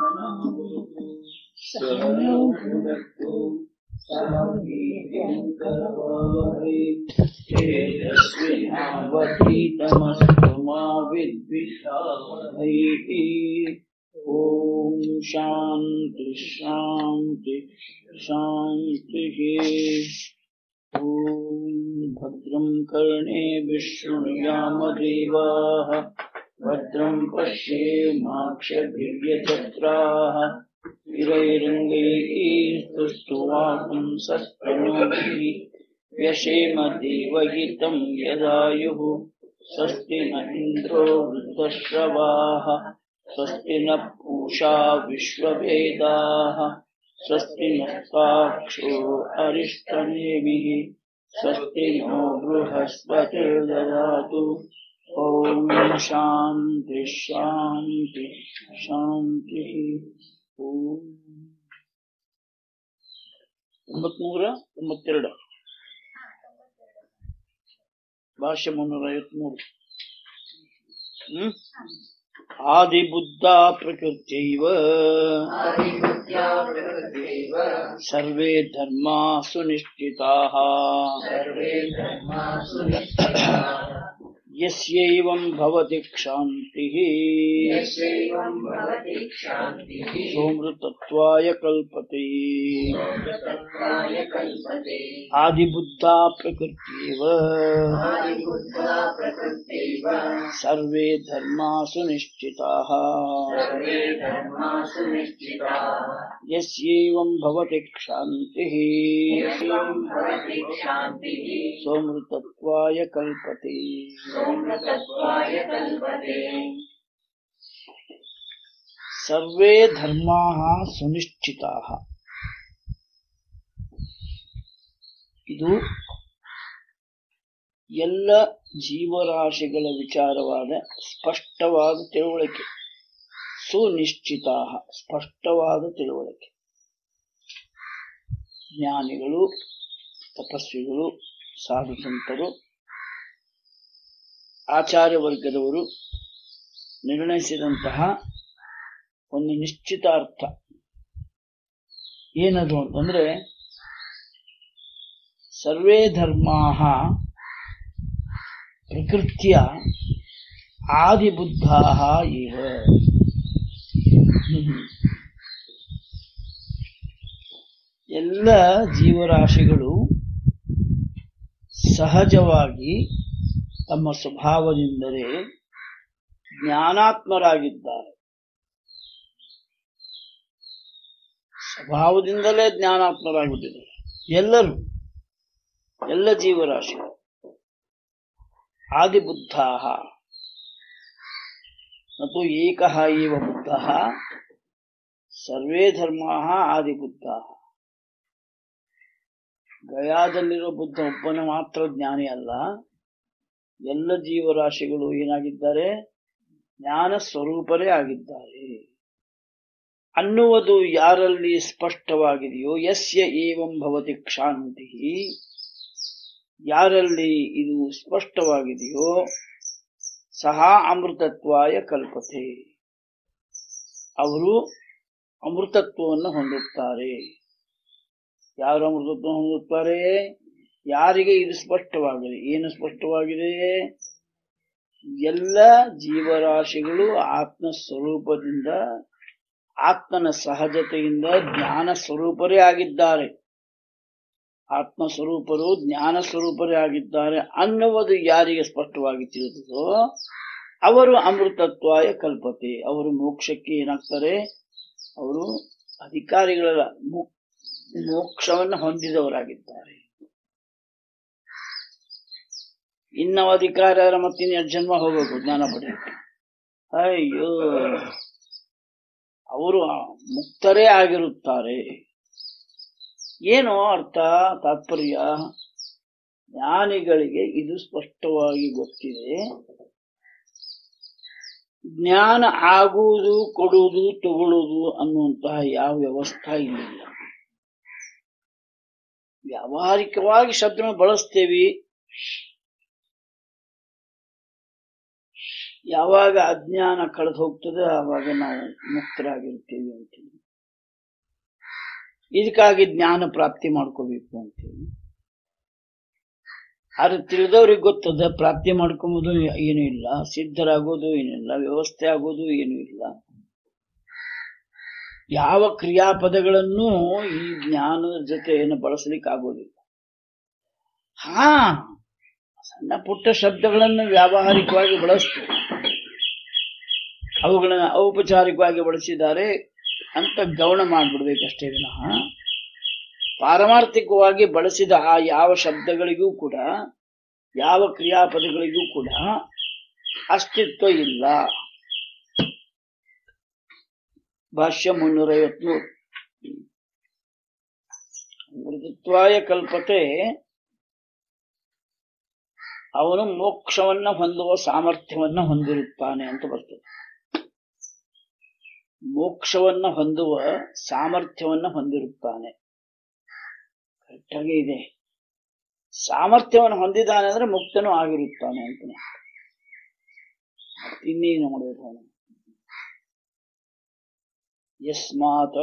सहनावतु सहनौ भुनक्तु सह वीर्यं करवावहै तेजस्विनावधीतमस्तु मा विद्विषावहैः ॐ शान्ति शान्ति शान्तिः ॐ भद्रं कर्णे विष्णुयामदेवाः भद्रं पश्येमाक्षभिर्यजत्राः गिरैरङ्गैस्तुष्टुवाकुं सस्तनोभिः व्यशेम देवहितं यदायुः स्वस्ति न इन्द्रो वृद्धश्रवाः स्वस्ति न पूषा विश्ववेदाः स्वस्ति नस्ताक्षो अरिष्टनेमिः स्वस्ति नो बृहस्पतिर्ददातु ॐ शान्ति शान्ति ಶಾಂತಿ ತೊಂಬತ್ಮೂರ ತೊಂಬತ್ತೆರಡು ಭಾಷೆ ಮುನ್ನೂರ ಐವತ್ಮೂರು ಹ್ಮ್ ಆದಿಬುದ್ಧ ಪ್ರಕೃತ್ಯೈವ आदिबुद्ध्या प्रकृत्यैव ಸರ್ವೇ ಧರ್ಮಾ ಸುನಿಶ್ಚಿತಾಃ सर्वे धर्मा सुनिश्चिताः ಯಸ್ಯೈವಂ ಭವತಿ ಕ್ಷಾಂತಿಃ यस्यैवं भवति क्षान्तिः ಸೋಮೃತತ್ವಾಯ ಕಲ್ಪತೆ सोमृतत्वाय कल्पते ಆದಿಬುದ್ಧ ಪ್ರಕೃತ್ಯೈವ आदिबुद्ध्या प्रकृत्यैव ಸರ್ವೇ ಧರ್ಮಾ ಸುನಿಶ್ಚಿತಾಃ सर्वे धर्मा सुनिश्चिताः ಯಸ್ಯೈವಂ ಭವತಿ ಕ್ಷಾಂತಿಃ यस्यं भवति क्षान्तिः ಸೋಮೃತತ್ವಾಯ ಕಲ್ಪತೆ सोमृतत्वाय कल्पते ಸರ್ವೇ ಧರ್ಮಾಃ ಸುನಿಶ್ಚಿತಾಃ ಇದು ಎಲ್ಲ ಜೀವರಾಶಿಗಳ ವಿಚಾರವಾದ ಸ್ಪಷ್ಟವಾದ ತಿಳುವಳಿಕೆ ಸುನಿಶ್ಚಿತಾ ಸ್ಪಷ್ಟವಾದ ತಿಳುವಳಿಕೆ ಜ್ಞಾನಿಗಳು ತಪಸ್ವಿಗಳು ಸಾಧು ಸಂತರು ಆಚಾರ್ಯ ವರ್ಗದವರು ನಿರ್ಣಯಿಸಿದಂತಹ ಒಂದು ನಿಶ್ಚಿತ ಅರ್ಥ ಏನದು ಅಂತಂದ್ರೆ ಸರ್ವೇ ಧರ್ಮಾ ಪ್ರಕೃತಿಯ ಆದಿಬುದ್ಧಾ ಇವ ಹ್ಮ್. ಎಲ್ಲ ಜೀವರಾಶಿಗಳು ಸಹಜವಾಗಿ ತಮ್ಮ ಸ್ವಭಾವದಿಂದಲೇ ಜ್ಞಾನಾತ್ಮರಾಗಿದ್ದಾರೆ ಸ್ವಭಾವದಿಂದಲೇ ಜ್ಞಾನಾತ್ಮರಾಗುತ್ತಿದ್ದಾರೆ ಎಲ್ಲರೂ ಎಲ್ಲ ಜೀವರಾಶಿಗಳು ಆದಿಬುದ್ಧಾ ಮತ್ತು ಏಕಃ ಇವ ಬುದ್ಧ ಸರ್ವೇ ಧರ್ಮಾ ಆದಿಬುದ್ಧ ಗಯಾದಲ್ಲಿರೋ ಬುದ್ಧ ಒಬ್ಬನ ಮಾತ್ರ ಜ್ಞಾನಿ ಅಲ್ಲ ಎಲ್ಲ ಜೀವರಾಶಿಗಳು ಏನಾಗಿದ್ದಾರೆ ಜ್ಞಾನ ಸ್ವರೂಪರೇ ಆಗಿದ್ದಾರೆ ಅನ್ನುವುದು ಯಾರಲ್ಲಿ ಸ್ಪಷ್ಟವಾಗಿದೆಯೋ ಯಸ್ಯ ಏವಂ ಭವತಿ ಕ್ಷಾಂತಿ ಯಾರಲ್ಲಿ ಇದು ಸ್ಪಷ್ಟವಾಗಿದೆಯೋ ಸಹ ಅಮೃತತ್ವಾಯ ಕಲ್ಪತೆ ಅವರು ಅಮೃತತ್ವವನ್ನು ಹೊಂದುತ್ತಾರೆ ಯಾರು ಅಮೃತತ್ವ ಹೊಂದುತ್ತಾರೆ ಯಾರಿಗೆ ಇದು ಸ್ಪಷ್ಟವಾಗಿದೆ ಏನು ಸ್ಪಷ್ಟವಾಗಿದೆ ಎಲ್ಲ ಜೀವರಾಶಿಗಳು ಆತ್ಮ ಸ್ವರೂಪದಿಂದ ಆತ್ಮನ ಸಹಜತೆಯಿಂದ ಜ್ಞಾನ ಸ್ವರೂಪರೇ ಆಗಿದ್ದಾರೆ ಆತ್ಮ ಸ್ವರೂಪರು ಜ್ಞಾನ ಸ್ವರೂಪರೇ ಆಗಿದ್ದಾರೆ ಅನ್ನುವುದು ಯಾರಿಗೆ ಸ್ಪಷ್ಟವಾಗಿ ತಿಳಿದದೋ ಅವರು ಅಮೃತತ್ವಾಯ ಕಲ್ಪತೆ ಅವರು ಮೋಕ್ಷಕ್ಕೆ ಏನಾಗ್ತಾರೆ ಅವರು ಅಧಿಕಾರಿಗಳ ಮೋ- ಮೋಕ್ಷವನ್ನು ಹೊಂದಿದವರಾಗಿದ್ದಾರೆ ಇನ್ನ ಅಧಿಕಾರ ಮತ್ತಿನ್ನ ಎರಡು ಜನ್ಮ ಹೋಗ್ಬೇಕು ಜ್ಞಾನ ಪಡೆಯಕ್ಕೆ ಅಯ್ಯೋ ಅವರು ಮುಕ್ತರೇ ಆಗಿರುತ್ತಾರೆ ಏನು ಅರ್ಥ ತಾತ್ಪರ್ಯ ಜ್ಞಾನಿಗಳಿಗೆ ಇದು ಸ್ಪಷ್ಟವಾಗಿ ಗೊತ್ತಿದೆ ಜ್ಞಾನ ಆಗುವುದು ಕೊಡುವುದು ತಗೊಳ್ಳುವುದು ಅನ್ನುವಂತಹ ಯಾವ ವ್ಯವಸ್ಥೆ ಇಲ್ಲಿಲ್ಲ ವ್ಯಾವಹಾರಿಕವಾಗಿ ಶಬ್ದವನ್ನು ಬಳಸ್ತೇವೆ ಯಾವಾಗ ಅಜ್ಞಾನ ಕಳೆದು ಹೋಗ್ತದೆ ಆವಾಗ ನಾವು ಮುಕ್ತರಾಗಿರ್ತೀವಿ ಅಂತೀವಿ ಇದಕ್ಕಾಗಿ ಜ್ಞಾನ ಪ್ರಾಪ್ತಿ ಮಾಡ್ಕೋಬೇಕು ಅಂತೀವಿ ಆದ್ರೆ ತಿಳಿದವ್ರಿಗೆ ಗೊತ್ತದ ಪ್ರಾಪ್ತಿ ಮಾಡ್ಕೊಂಬೋದು ಏನೂ ಇಲ್ಲ ಸಿದ್ಧರಾಗೋದು ಏನಿಲ್ಲ ವ್ಯವಸ್ಥೆ ಆಗೋದು ಏನೂ ಇಲ್ಲ ಯಾವ ಕ್ರಿಯಾಪದಗಳನ್ನು ಈ ಜ್ಞಾನದ ಜೊತೆಯನ್ನು ಬಳಸಲಿಕ್ಕೆ ಆಗೋದಿಲ್ಲ ಹಾ ಸಣ್ಣ ಪುಟ್ಟ ಶಬ್ದಗಳನ್ನು ವ್ಯಾವಹಾರಿಕವಾಗಿ ಬಳಸ್ತೇವೆ ಅವುಗಳನ್ನ ಔಪಚಾರಿಕವಾಗಿ ಬಳಸಿದ್ದಾರೆ ಅಂತ ಗೌಣ ಮಾಡ್ಬಿಡ್ಬೇಕಷ್ಟೇ ವಿನಃ ಪಾರಮಾರ್ಥಿಕವಾಗಿ ಬಳಸಿದ ಆ ಯಾವ ಶಬ್ದಗಳಿಗೂ ಕೂಡ ಯಾವ ಕ್ರಿಯಾಪದಗಳಿಗೂ ಕೂಡ ಅಸ್ತಿತ್ವ ಇಲ್ಲ ಭಾಷ್ಯ ಮುನ್ನೂರೈವತ್ಮೂರು ಮೃದುತ್ವಾಯ ಕಲ್ಪತೆ ಅವನು ಮೋಕ್ಷವನ್ನ ಹೊಂದುವ ಸಾಮರ್ಥ್ಯವನ್ನ ಹೊಂದಿರುತ್ತಾನೆ ಅಂತ ಬರ್ತದೆ ಮೋಕ್ಷವನ್ನ ಹೊಂದುವ ಸಾಮರ್ಥ್ಯವನ್ನ ಹೊಂದಿರುತ್ತಾನೆ ಕರೆಕ್ಟಾಗಿ ಇದೆ ಸಾಮರ್ಥ್ಯವನ್ನು ಹೊಂದಿದ್ದಾನೆ ಅಂದ್ರೆ ಮುಕ್ತನೂ ಆಗಿರುತ್ತಾನೆ ಅಂತ ಇನ್ನೇನು ನೋಡಬೇಕು ಅವನು ಯಸ್ಮಾತ್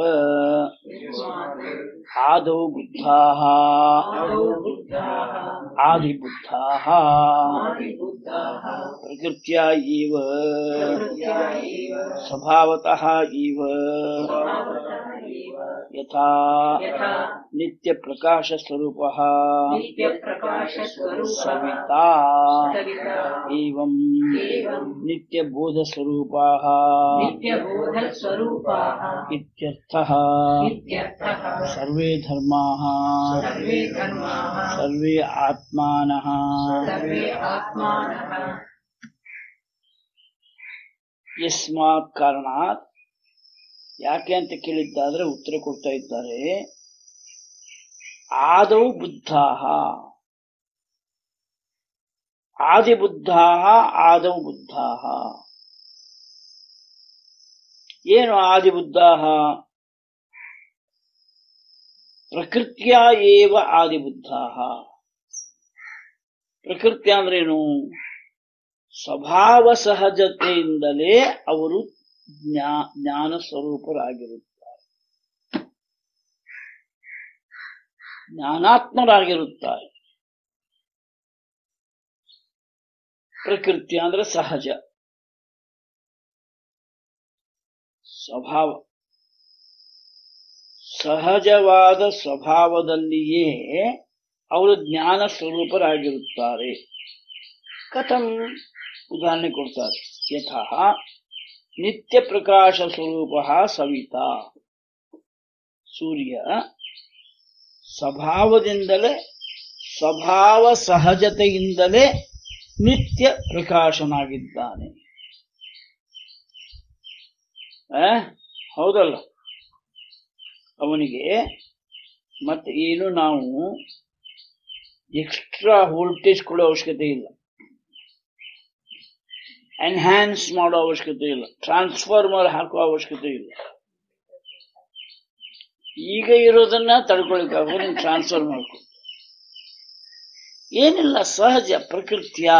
ಆದೌ ಬುದ್ಧಾಃ ಆದೌ ಬುದ್ಧಾಃ ಆದಿಬುದ್ಧಾಃ ಆದಿಬುದ್ಧಾಃ ಪ್ರಕೃತ್ಯ ಇವ ಪ್ರಕೃತ್ಯ ಇವ ಸ್ವಭಾವತಃ ಇವ ಸ್ವಭಾವತಃ ಇವ ಯಥಾ ಯಥಾ ನಿತ್ಯ ಪ್ರಕಾಶ ಸ್ವರೂಪ ನಿತ್ಯಪ್ರಕಾಶಸ್ವರೂಪः ಸವಿತಾ ಸವಿತಾ ಏವಂ ಏವಂ ನಿತ್ಯ ಬೋಧ ಸ್ವರೂಪಾಃ ನಿತ್ಯಬೋಧಸ್ವರೂಪಾः ಇತ್ಯರ್ಥಃ ಇತ್ಯರ್ಥಃ ಸರ್ವೇ ಧರ್ಮಾಃ ಸರ್ವೇ ಧರ್ಮಾः ಸರ್ವೇ ಆತ್ಮಾನಃ ಸರ್ವೇ ಆತ್ಮಾನಃ ಯಸ್ಮಾತ್ ಕಾರಣಾತ್ ಯಾಕೆ ಅಂತ ಕೇಳಿದ್ದಾದ್ರೆ ಉತ್ತರ ಕೊಡ್ತಾ ಇದ್ದಾರೆ ಆದೌ ಬುದ್ಧಾಹ ಆದಿಬುದ್ಧಾಹ ಆದೌ ಬುದ್ಧಾಹ ಏನು ಆದಿಬುದ್ಧಾಹ ಪ್ರಕೃತಿಯ ಏವ ಆದಿಬುದ್ಧಾಹ ಪ್ರಕೃತಿ ಅಂದ್ರೇನು ಸ್ವಭಾವ ಸಹಜತೆಯಿಂದಲೇ ಅವರು ಜ್ಞಾ ಜ್ಞಾನ ಸ್ವರೂಪರಾಗಿರುತ್ತಾರೆ ಜ್ಞಾನಾತ್ಮರಾಗಿರುತ್ತಾರೆ ಪ್ರಕೃತಿ ಅಂದ್ರೆ ಸಹಜ ಸ್ವಭಾವ ಸಹಜವಾದ ಸ್ವಭಾವದಲ್ಲಿಯೇ ಅವರು ಜ್ಞಾನ ಸ್ವರೂಪರಾಗಿರುತ್ತಾರೆ ಕಥಂ ಉದಾಹರಣೆ ಕೊಡ್ತಾರೆ ಯಥಾ ನಿತ್ಯ ಪ್ರಕಾಶ ಸ್ವರೂಪ ಸವಿತಾ ಸೂರ್ಯ ಸ್ವಭಾವದಿಂದಲೇ ಸ್ವಭಾವ ಸಹಜತೆಯಿಂದಲೇ ನಿತ್ಯ ಪ್ರಕಾಶನಾಗಿದ್ದಾನೆ ಆ? ಹೌದಲ್ಲ ಅವನಿಗೆ ಮತ್ತೆ ಏನು ನಾವು ಎಕ್ಸ್ಟ್ರಾ ವೋಲ್ಟೇಜ್ ಕೊಡೋ ಅವಶ್ಯಕತೆ ಇಲ್ಲ ಎನ್ಹ್ಯಾನ್ಸ್ ಮಾಡೋ ಅವಶ್ಯಕತೆ ಇಲ್ಲ ಟ್ರಾನ್ಸ್ಫಾರ್ಮರ್ ಹಾಕೋ ಅವಶ್ಯಕತೆ ಇಲ್ಲ ಈಗ ಇರೋದನ್ನ ತಡ್ಕೊಳಿಕ್ಕಾಗ ಟ್ರಾನ್ಸ್ಫರ್ ಮಾಡ್ಕೊ ಏನಿಲ್ಲ ಸಹಜ ಪ್ರಕೃತಿಯ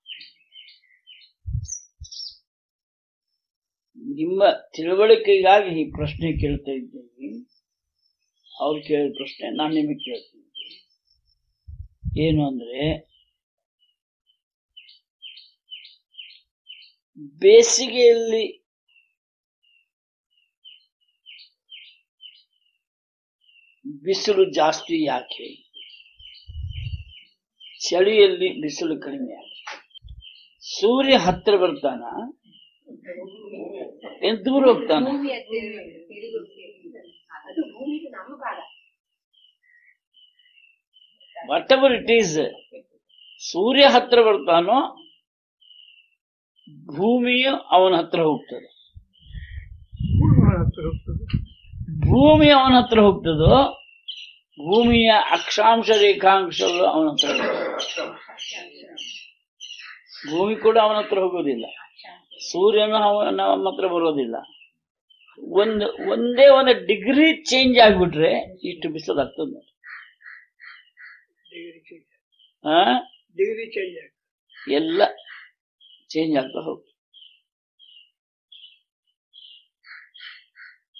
ನಿಮ್ಮ ತಿಳುವಳಿಕೆಗಾಗಿ ಈ ಪ್ರಶ್ನೆ ಕೇಳ್ತಾ ಇದ್ದೀನಿ ಅವ್ರು ಕೇಳಿದ ಪ್ರಶ್ನೆ ನಾನು ನಿಮಗೆ ಕೇಳ್ತೀನಿ ಏನು ಅಂದ್ರೆ ಬೇಸಿಗೆಯಲ್ಲಿ ಬಿಸಿಲು ಜಾಸ್ತಿ ಯಾಕೆ ಚಳಿಯಲ್ಲಿ ಬಿಸಿಲು ಕಡಿಮೆ ಯಾಕೆ ಸೂರ್ಯ ಹತ್ರ ಬರ್ತಾನ ಏನ್ ದೂರ ಹೋಗ್ತಾನ ಅದು ಭೂಮಿಗೆ ನಮ್ಮ ಭಾಗ ವಾಟ್ ಎವರ್ ಇಟ್ ಈಸ್ ಸೂರ್ಯ ಹತ್ರ ಬರ್ತಾನೋ ಭೂಮಿಯು ಅವನ ಹತ್ರ ಹೋಗ್ತದೆ ಭೂಮಿ ಅವನ ಹತ್ರ ಹೋಗ್ತದೋ ಭೂಮಿಯ ಅಕ್ಷಾಂಶ ರೇಖಾಂಶಗಳು ಅವನ ಹತ್ರ ಹೋಗ್ತದೆ. ಭೂಮಿ ಕೂಡ ಅವನ ಹತ್ರ ಹೋಗೋದಿಲ್ಲ ಸೂರ್ಯನು ಅವನ ನಮ್ಮ ಹತ್ರ ಬರೋದಿಲ್ಲ ಒಂದು ಒಂದೇ ಒಂದು ಡಿಗ್ರಿ ಚೇಂಜ್ ಆಗ್ಬಿಟ್ರೆ ಇಷ್ಟು ಬಿಸಿಲಾಗ್ತದೆ ನೋಡಿ. ಆ ಡಿಗ್ರಿ ಚೇಂಜ್ ಎಲ್ಲ ಚೇಂಜ್ ಆಗ್ತಾ ಹೋಗ್ತದೆ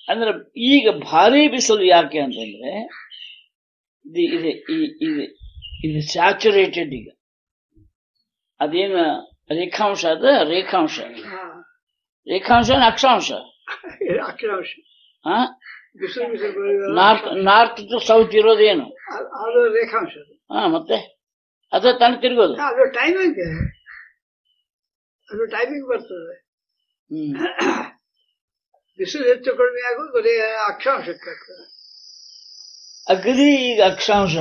ಅಂದ್ರೆ ಈಗ ಭಾರಿ ಬಿಸಿಲು ಯಾಕೆ ಅಂತಂದ್ರೆ ಇದು ಇದೆ ಈ- ಇದು ಇದು ಸ್ಯಾಚುರೇಟೆಡ್ ಈಗ ಅದೇನು ರೇಖಾಂಶ ಅದ ರೇಖಾಂಶ ಹಾ ರೇಖಾಂಶ ಏನ್ ಅಕ್ಷಾಂಶ ಇದು ಅಕ್ಷರಾಂಶ ಹಾ ಬಿಸಿಲು ಬಿಸಿಲು ಬರೋದು ನಾರ್ತ್ ನಾರ್ತ್ ಟು ಸೌತ್ ಇರೋದೇನು ಅದು- ಅದು ರೇಖಾಂಶ ಅದು. ಹಾ ಮತ್ತೆ ಅದ ತನ್ನ ತಿರುಗೋದು ಅದು ಟೈಮಿಂಗ್ ಅದು ಟೈಮಿಂಗ್ ಬರ್ತದೆ ಹ್ಮ್ ಬಿಸಿಲು ಹೆಚ್ಚು ಕಡಿಮೆ ಆಗೋದು ಬರೀ ಅಕ್ಷಾಂಶಕ್ಕೆ ಆಗ್ತದೆ ಅಗದಿ ಈಗ ಅಕ್ಷಾಂಶ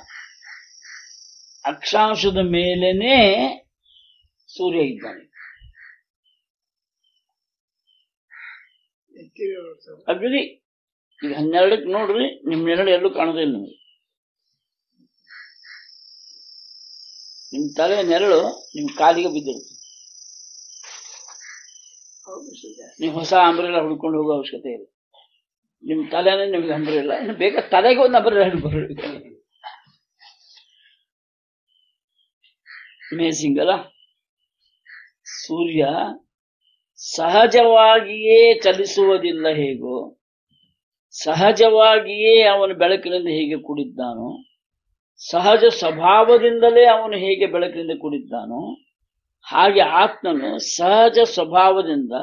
ಅಕ್ಷಾಂಶದ ಮೇಲೇನೆ ಸೂರ್ಯ ಇದ್ದಾನೆ ಹೆಚ್ಚಿಗೆ ಬರ್ತದೆ ಅಗದಿ ಈಗ ಹನ್ನೆರಡಕ್ಕೆ ನೋಡ್ರಿ ನಿಮ್ ನೆರಳು ಎಲ್ಲೂ ಕಾಣೋದಿಲ್ಲ ನಿಮಗೆ ನಿಮ್ ತಲೆ ನೆರಳು ನಿಮ್ ಕಾಲಿಗೆ ಬಿದ್ದಿರುತ್ತೆ ಹೌದು ಬಿಸಿಲು ಜಾಸ್ತಿ. ನೀವು ಹೊಸ ಅಂಬ್ರೆಲ್ಲ ಹುಡ್ಕೊಂಡು ಹೋಗೋ ಅವಶ್ಯಕತೆ ಇಲ್ಲ ನಿಮ್ ತಲೆನೇ ನಿಮ್ಗೆ ಅಂಬ್ರೆಲ್ಲ ಇನ್ನು ಬೇಗ ತಲೆಗೆ ಒಂದು ಅಂಬ್ರೆಲ್ಲ ಹಿಡ್ಕೊಂಡು ಅಮೇಸಿಂಗ್ ಅಲ್ಲ ಸೂರ್ಯ ಸಹಜವಾಗಿಯೇ ಚಲಿಸುವುದಿಲ್ಲ ಹೇಗೋ ಸಹಜವಾಗಿಯೇ ಅವನು ಬೆಳಕಿನಿಂದ ಹೇಗೆ ಕೂಡಿದ್ದಾನೋ ಸಹಜ ಸ್ವಭಾವದಿಂದಲೇ ಅವನು ಹೇಗೆ ಬೆಳಕಿನಿಂದ ಕೂಡಿದ್ದಾನೋ ಹಾಗೆ ಆತ್ಮನು ಸಹಜ ಸ್ವಭಾವದಿಂದ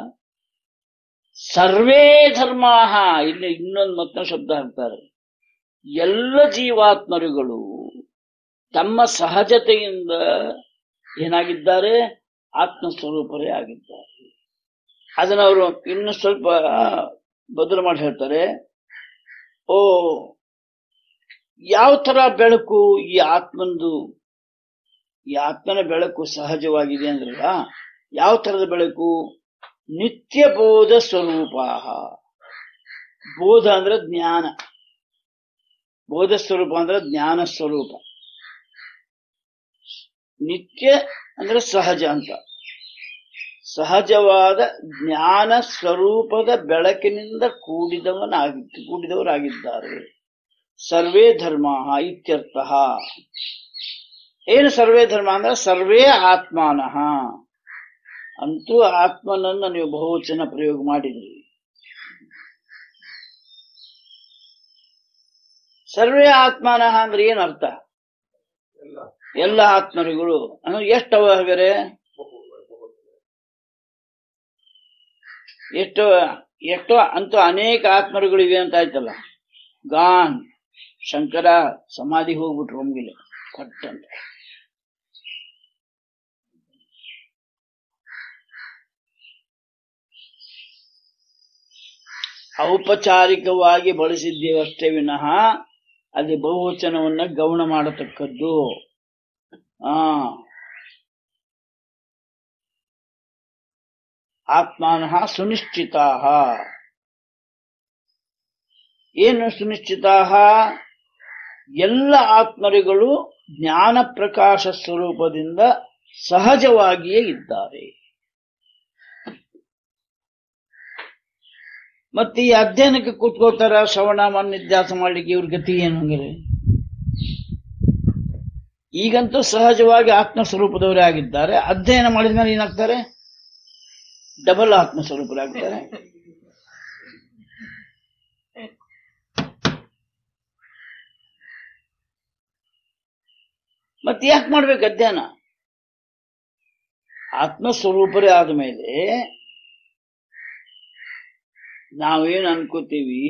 ಸರ್ವೇ ಧರ್ಮಾಹ ಇಲ್ಲಿ ಇನ್ನೊಂದು ಮತ್ತೊಂದು ಶಬ್ದ ಹಾಕ್ತಾರೆ ಎಲ್ಲ ಜೀವಾತ್ಮರುಗಳು ತಮ್ಮ ಸಹಜತೆಯಿಂದ ಏನಾಗಿದ್ದಾರೆ ಆತ್ಮ ಸ್ವರೂಪರೇ ಆಗಿದ್ದಾರೆ ಅದನ್ನ ಅವರು ಇನ್ನು ಸ್ವಲ್ಪ ಬದಲು ಮಾಡಿ ಹೇಳ್ತಾರೆ ಓ ಯಾವ ತರ ಬೆಳಕು ಈ ಆತ್ಮಂದು ಈ ಆತ್ಮನ ಬೆಳಕು ಸಹಜವಾಗಿದೆ ಅಂದ್ರಲ್ಲ ಯಾವ ತರದ ಬೆಳಕು ನಿತ್ಯ ಬೋಧ ಸ್ವರೂಪ ಬೋಧ ಅಂದ್ರೆ ಜ್ಞಾನ ಬೋಧ ಸ್ವರೂಪ ಅಂದ್ರೆ ಜ್ಞಾನ ಸ್ವರೂಪ ನಿತ್ಯ ಅಂದ್ರೆ ಸಹಜ ಅಂತ ಸಹಜವಾದ ಜ್ಞಾನ ಸ್ವರೂಪದ ಬೆಳಕಿನಿಂದ ಕೂಡಿದವನಾಗಿ ಕೂಡಿದವರಾಗಿದ್ದಾರೆ ಸರ್ವೇ ಧರ್ಮ ಇತ್ಯರ್ಥ ಏನು ಸರ್ವೇ ಧರ್ಮ ಅಂದ್ರೆ ಸರ್ವೇ ಆತ್ಮಾನಃ ಅಂತೂ ಆತ್ಮನನ್ನ ನೀವು ಬಹುವಚನ ಪ್ರಯೋಗ ಮಾಡಿದ್ರಿ ಸರ್ವೇ ಆತ್ಮಾನಃ ಅಂದ್ರೆ ಏನ್ ಅರ್ಥ ಎಲ್ಲ ಆತ್ಮರುಗಳು ಅಂದ್ರೆ ಎಷ್ಟವ ಹಾಗಾರೆ ಎಷ್ಟು ಎಷ್ಟೋ ಅಂತೂ ಅನೇಕ ಆತ್ಮರುಗಳಿವೆ ಅಂತ ಆಯ್ತಲ್ಲ ಗಾನ್ ಶಂಕರ ಸಮಾಧಿ ಹೋಗ್ಬಿಟ್ರು ಒಮ್ಗಿಲೆ ಪಟ್ ಅಂತ ಔಪಚಾರಿಕವಾಗಿ ಬಳಸಿದ್ದೇವಷ್ಟೇ ವಿನಃ ಅಲ್ಲಿ ಬಹುವಚನವನ್ನ ಗೌಣ ಮಾಡತಕ್ಕದ್ದು ಆ ಆತ್ಮಾನಃ ಸುನಿಶ್ಚಿತಾ ಏನು ಸುನಿಶ್ಚಿತಾ ಎಲ್ಲ ಆತ್ಮರಿಗಳು ಜ್ಞಾನ ಪ್ರಕಾಶ ಸ್ವರೂಪದಿಂದ ಸಹಜವಾಗಿಯೇ ಇದ್ದಾರೆ ಮತ್ತೆ ಈ ಅಧ್ಯಯನಕ್ಕೆ ಕೂತ್ಕೋತಾರ ಶ್ರವಣ ಮನ್ನಿಧ್ಯಾಸ ಮಾಡ್ಲಿಕ್ಕೆ ಇವ್ರ ಗತಿ ಏನು ಹಂಗಾರೆ ಈಗಂತೂ ಸಹಜವಾಗಿ ಆತ್ಮ ಸ್ವರೂಪದವರೇ ಆಗಿದ್ದಾರೆ ಅಧ್ಯಯನ ಮಾಡಿದ ಮೇಲೆ ಏನಾಗ್ತಾರೆ ಡಬಲ್ ಆತ್ಮ ಸ್ವರೂಪರಾಗ್ತಾರೆ ಮತ್ತೆ ಯಾಕೆ ಮಾಡ್ಬೇಕು ಅಧ್ಯಯನ ಆತ್ಮ ಸ್ವರೂಪರೇ ಆದ ಮೇಲೆ ನಾವೇನು ಅನ್ಕೋತೀವಿ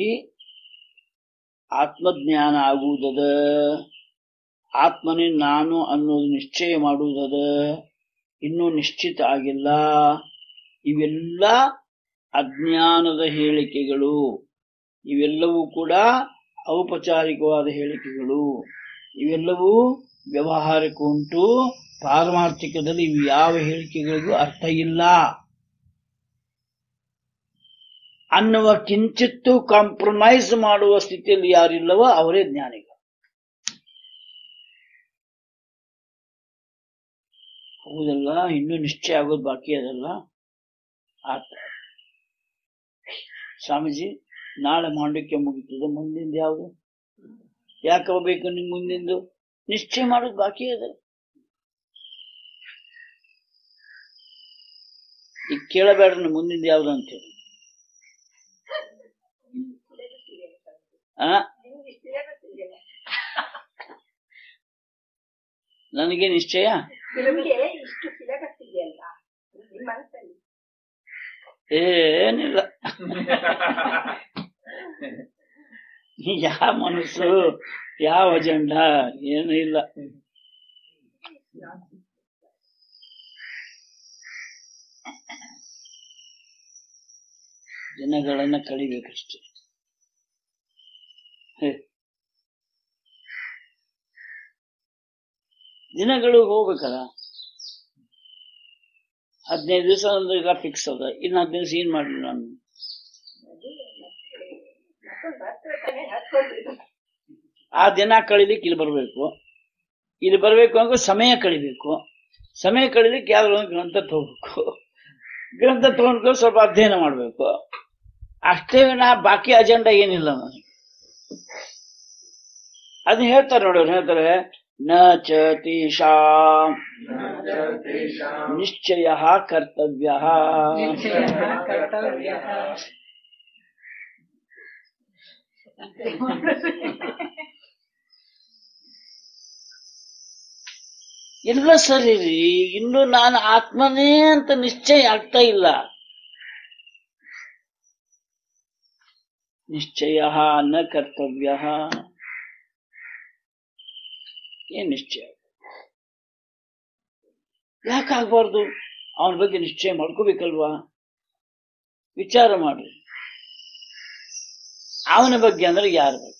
ಆತ್ಮಜ್ಞಾನ ಆಗುವುದದ ಆತ್ಮನೇ ನಾನು ಅನ್ನೋದು ನಿಶ್ಚಯ ಮಾಡುವುದದ ಇನ್ನೂ ನಿಶ್ಚಿತ ಆಗಿಲ್ಲ ಇವೆಲ್ಲ ಅಜ್ಞಾನದ ಹೇಳಿಕೆಗಳು ಇವೆಲ್ಲವೂ ಕೂಡ ಔಪಚಾರಿಕವಾದ ಹೇಳಿಕೆಗಳು ಇವೆಲ್ಲವೂ ವ್ಯವಹಾರಿಕ ಉಂಟು ಪಾರಮಾರ್ಥಿಕದಲ್ಲಿ ಇವು ಯಾವ ಹೇಳಿಕೆಗಳಿಗೂ ಅರ್ಥ ಇಲ್ಲ ಅನ್ನುವ ಕಿಂಚಿತ್ತು ಕಾಂಪ್ರಮೈಸ್ ಮಾಡುವ ಸ್ಥಿತಿಯಲ್ಲಿ ಯಾರಿಲ್ಲವೋ ಅವರೇ ಜ್ಞಾನಿಗಳು ಹೌದಲ್ಲ ಇನ್ನೂ ನಿಶ್ಚಯ ಆಗೋದು ಬಾಕಿ ಅದಲ್ಲ ಆತ ಸ್ವಾಮೀಜಿ ನಾಳೆ ಮಾಂಡಕ್ಯ ಮುಗಿತದೆ ಮುಂದಿಂದ ಯಾವುದು ಯಾಕೆ ಹೋಗ್ಬೇಕು ನಿಮ್ ಮುಂದಿಂದು ನಿಶ್ಚಯ ಮಾಡೋದು ಬಾಕಿ ಅದ ಈಗ ಕೇಳಬೇಡ್ರಿ ಮುಂದಿಂದ ಯಾವ್ದು ಅಂತೇಳಿ ಆ ನಿಮ್ಗೆ ಇಷ್ಟು ಸಿಲೆಬಸ್ ನನಗೆ ನಿಶ್ಚಯ ನಿಮ್ಗೆ ಇಷ್ಟು ಸಿಲೆಬಸ್ ಇದೆಯಲ್ಲ ನಿಮ್ಮ ಮನಸ್ಸಲ್ಲಿ ಏನಿಲ್ಲ ಯಾವ ಮನಸ್ಸು ಯಾವ ಅಜೆಂಡ ಏನು ಇಲ್ಲ ದಿನಗಳನ್ನ ಕಳಿಬೇಕಷ್ಟೆ ಹೇ. ದಿನಗಳು ಹೋಗ್ಬೇಕಲ್ಲ ಹದಿನೈದು ದಿವಸ ಅಂದ್ರೆ ಈಗ ಫಿಕ್ಸ್ ಅದ ಇನ್ನು ಹದಿನೈದು ದಿವಸ ಏನ್ ಮಾಡ್ಲಿ ನಾನು ಮತ್ತೊಂದು ಹತ್ರ ತಾನೇ ಹತ್ಕೊಂಡು ಆ ದಿನ ಕಳಿಲಿಕ್ಕೆ ಇಲ್ಲಿ ಬರಬೇಕು ಇಲ್ಲಿ ಬರಬೇಕು ಅಂದ್ರೆ ಸಮಯ ಕಳಿಬೇಕು ಸಮಯ ಕಳಿಲಿಕ್ಕೆ ಯಾವ್ದಾದ್ರು ಒಂದು ಗ್ರಂಥ ತಗೋಬೇಕು ಗ್ರಂಥ ತಗೊಂಡು ಸ್ವಲ್ಪ ಅಧ್ಯಯನ ಮಾಡಬೇಕು ಅಷ್ಟೇ ನಾ ಬಾಕಿ ಅಜೆಂಡಾ ಏನಿಲ್ಲ ನನಗೆ ಅದನ್ನ ಹೇಳ್ತಾರೆ ನೋಡಿ ಅವ್ರು ಹೇಳ್ತಾರೆ ನ ಚ ತೇಷಾಂ ನಿಶ್ಚಯ ಕರ್ತವ್ಯ ಕರ್ತವ್ಯಃ ಇಲ್ಲ ಸರಿ ರೀ ಇನ್ನು ನಾನು ಆತ್ಮನೇ ಅಂತ ನಿಶ್ಚಯ ಆಗ್ತಾ ಇಲ್ಲ ನಿಶ್ಚಯ ನ ಕರ್ತವ್ಯ ಏನ್ ನಿಶ್ಚಯ ಯಾಕಾಗ್ಬಾರ್ದು ಅವನ ಬಗ್ಗೆ ನಿಶ್ಚಯ ಮಾಡ್ಕೋಬೇಕಲ್ವಾ ವಿಚಾರ ಮಾಡ್ರಿ ಅವನ ಬಗ್ಗೆ ಅಂದ್ರೆ ಯಾರ ಬಗ್ಗೆ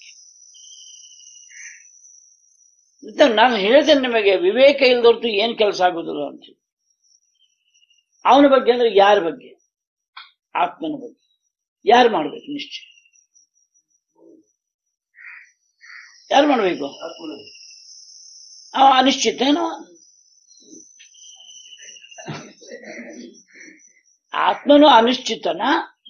ಮತ್ತೆ ನಾನು ಹೇಳಿದೆ ನಿಮಗೆ ವಿವೇಕ ಇಲ್ದೊರ್ತು ಏನ್ ಕೆಲಸ ಆಗುದಿಲ್ಲ ಅಂತ ಅವನ ಬಗ್ಗೆ ಅಂದ್ರೆ ಯಾರ ಬಗ್ಗೆ ಆತ್ಮನ ಬಗ್ಗೆ ಯಾರು ಮಾಡ್ಬೇಕು ನಿಶ್ಚಯ ಯಾರು ಮಾಡ್ಬೇಕು ಅವ ಅನಿಶ್ಚಿತ ಏನೋ ಆತ್ಮನು ಅನಿಶ್ಚಿತನ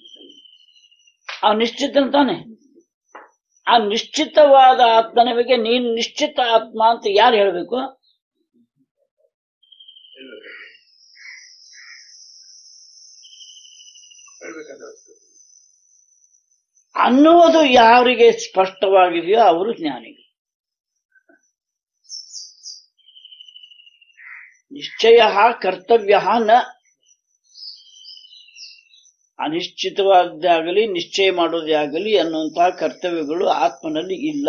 ಅವ ನಿಶ್ಚಿತನ ತಾನೆ ಆ ನಿಶ್ಚಿತವಾದ ಆತ್ಮನ ಬಗ್ಗೆ ನೀನು ನಿಶ್ಚಿತ ಆತ್ಮ ಅಂತ ಯಾರು ಹೇಳ್ಬೇಕು ಅನ್ನುವುದು ಯಾರಿಗೆ ಸ್ಪಷ್ಟವಾಗಿದೆಯೋ ಅವರು ಜ್ಞಾನಿಗಳು ನಿಶ್ಚಯ ಕರ್ತವ್ಯ ನ ಅನಿಶ್ಚಿತವಾದ್ದಾಗಲಿ ನಿಶ್ಚಯ ಮಾಡೋದೇ ಆಗಲಿ ಅನ್ನುವಂತಹ ಕರ್ತವ್ಯಗಳು ಆತ್ಮನಲ್ಲಿ ಇಲ್ಲ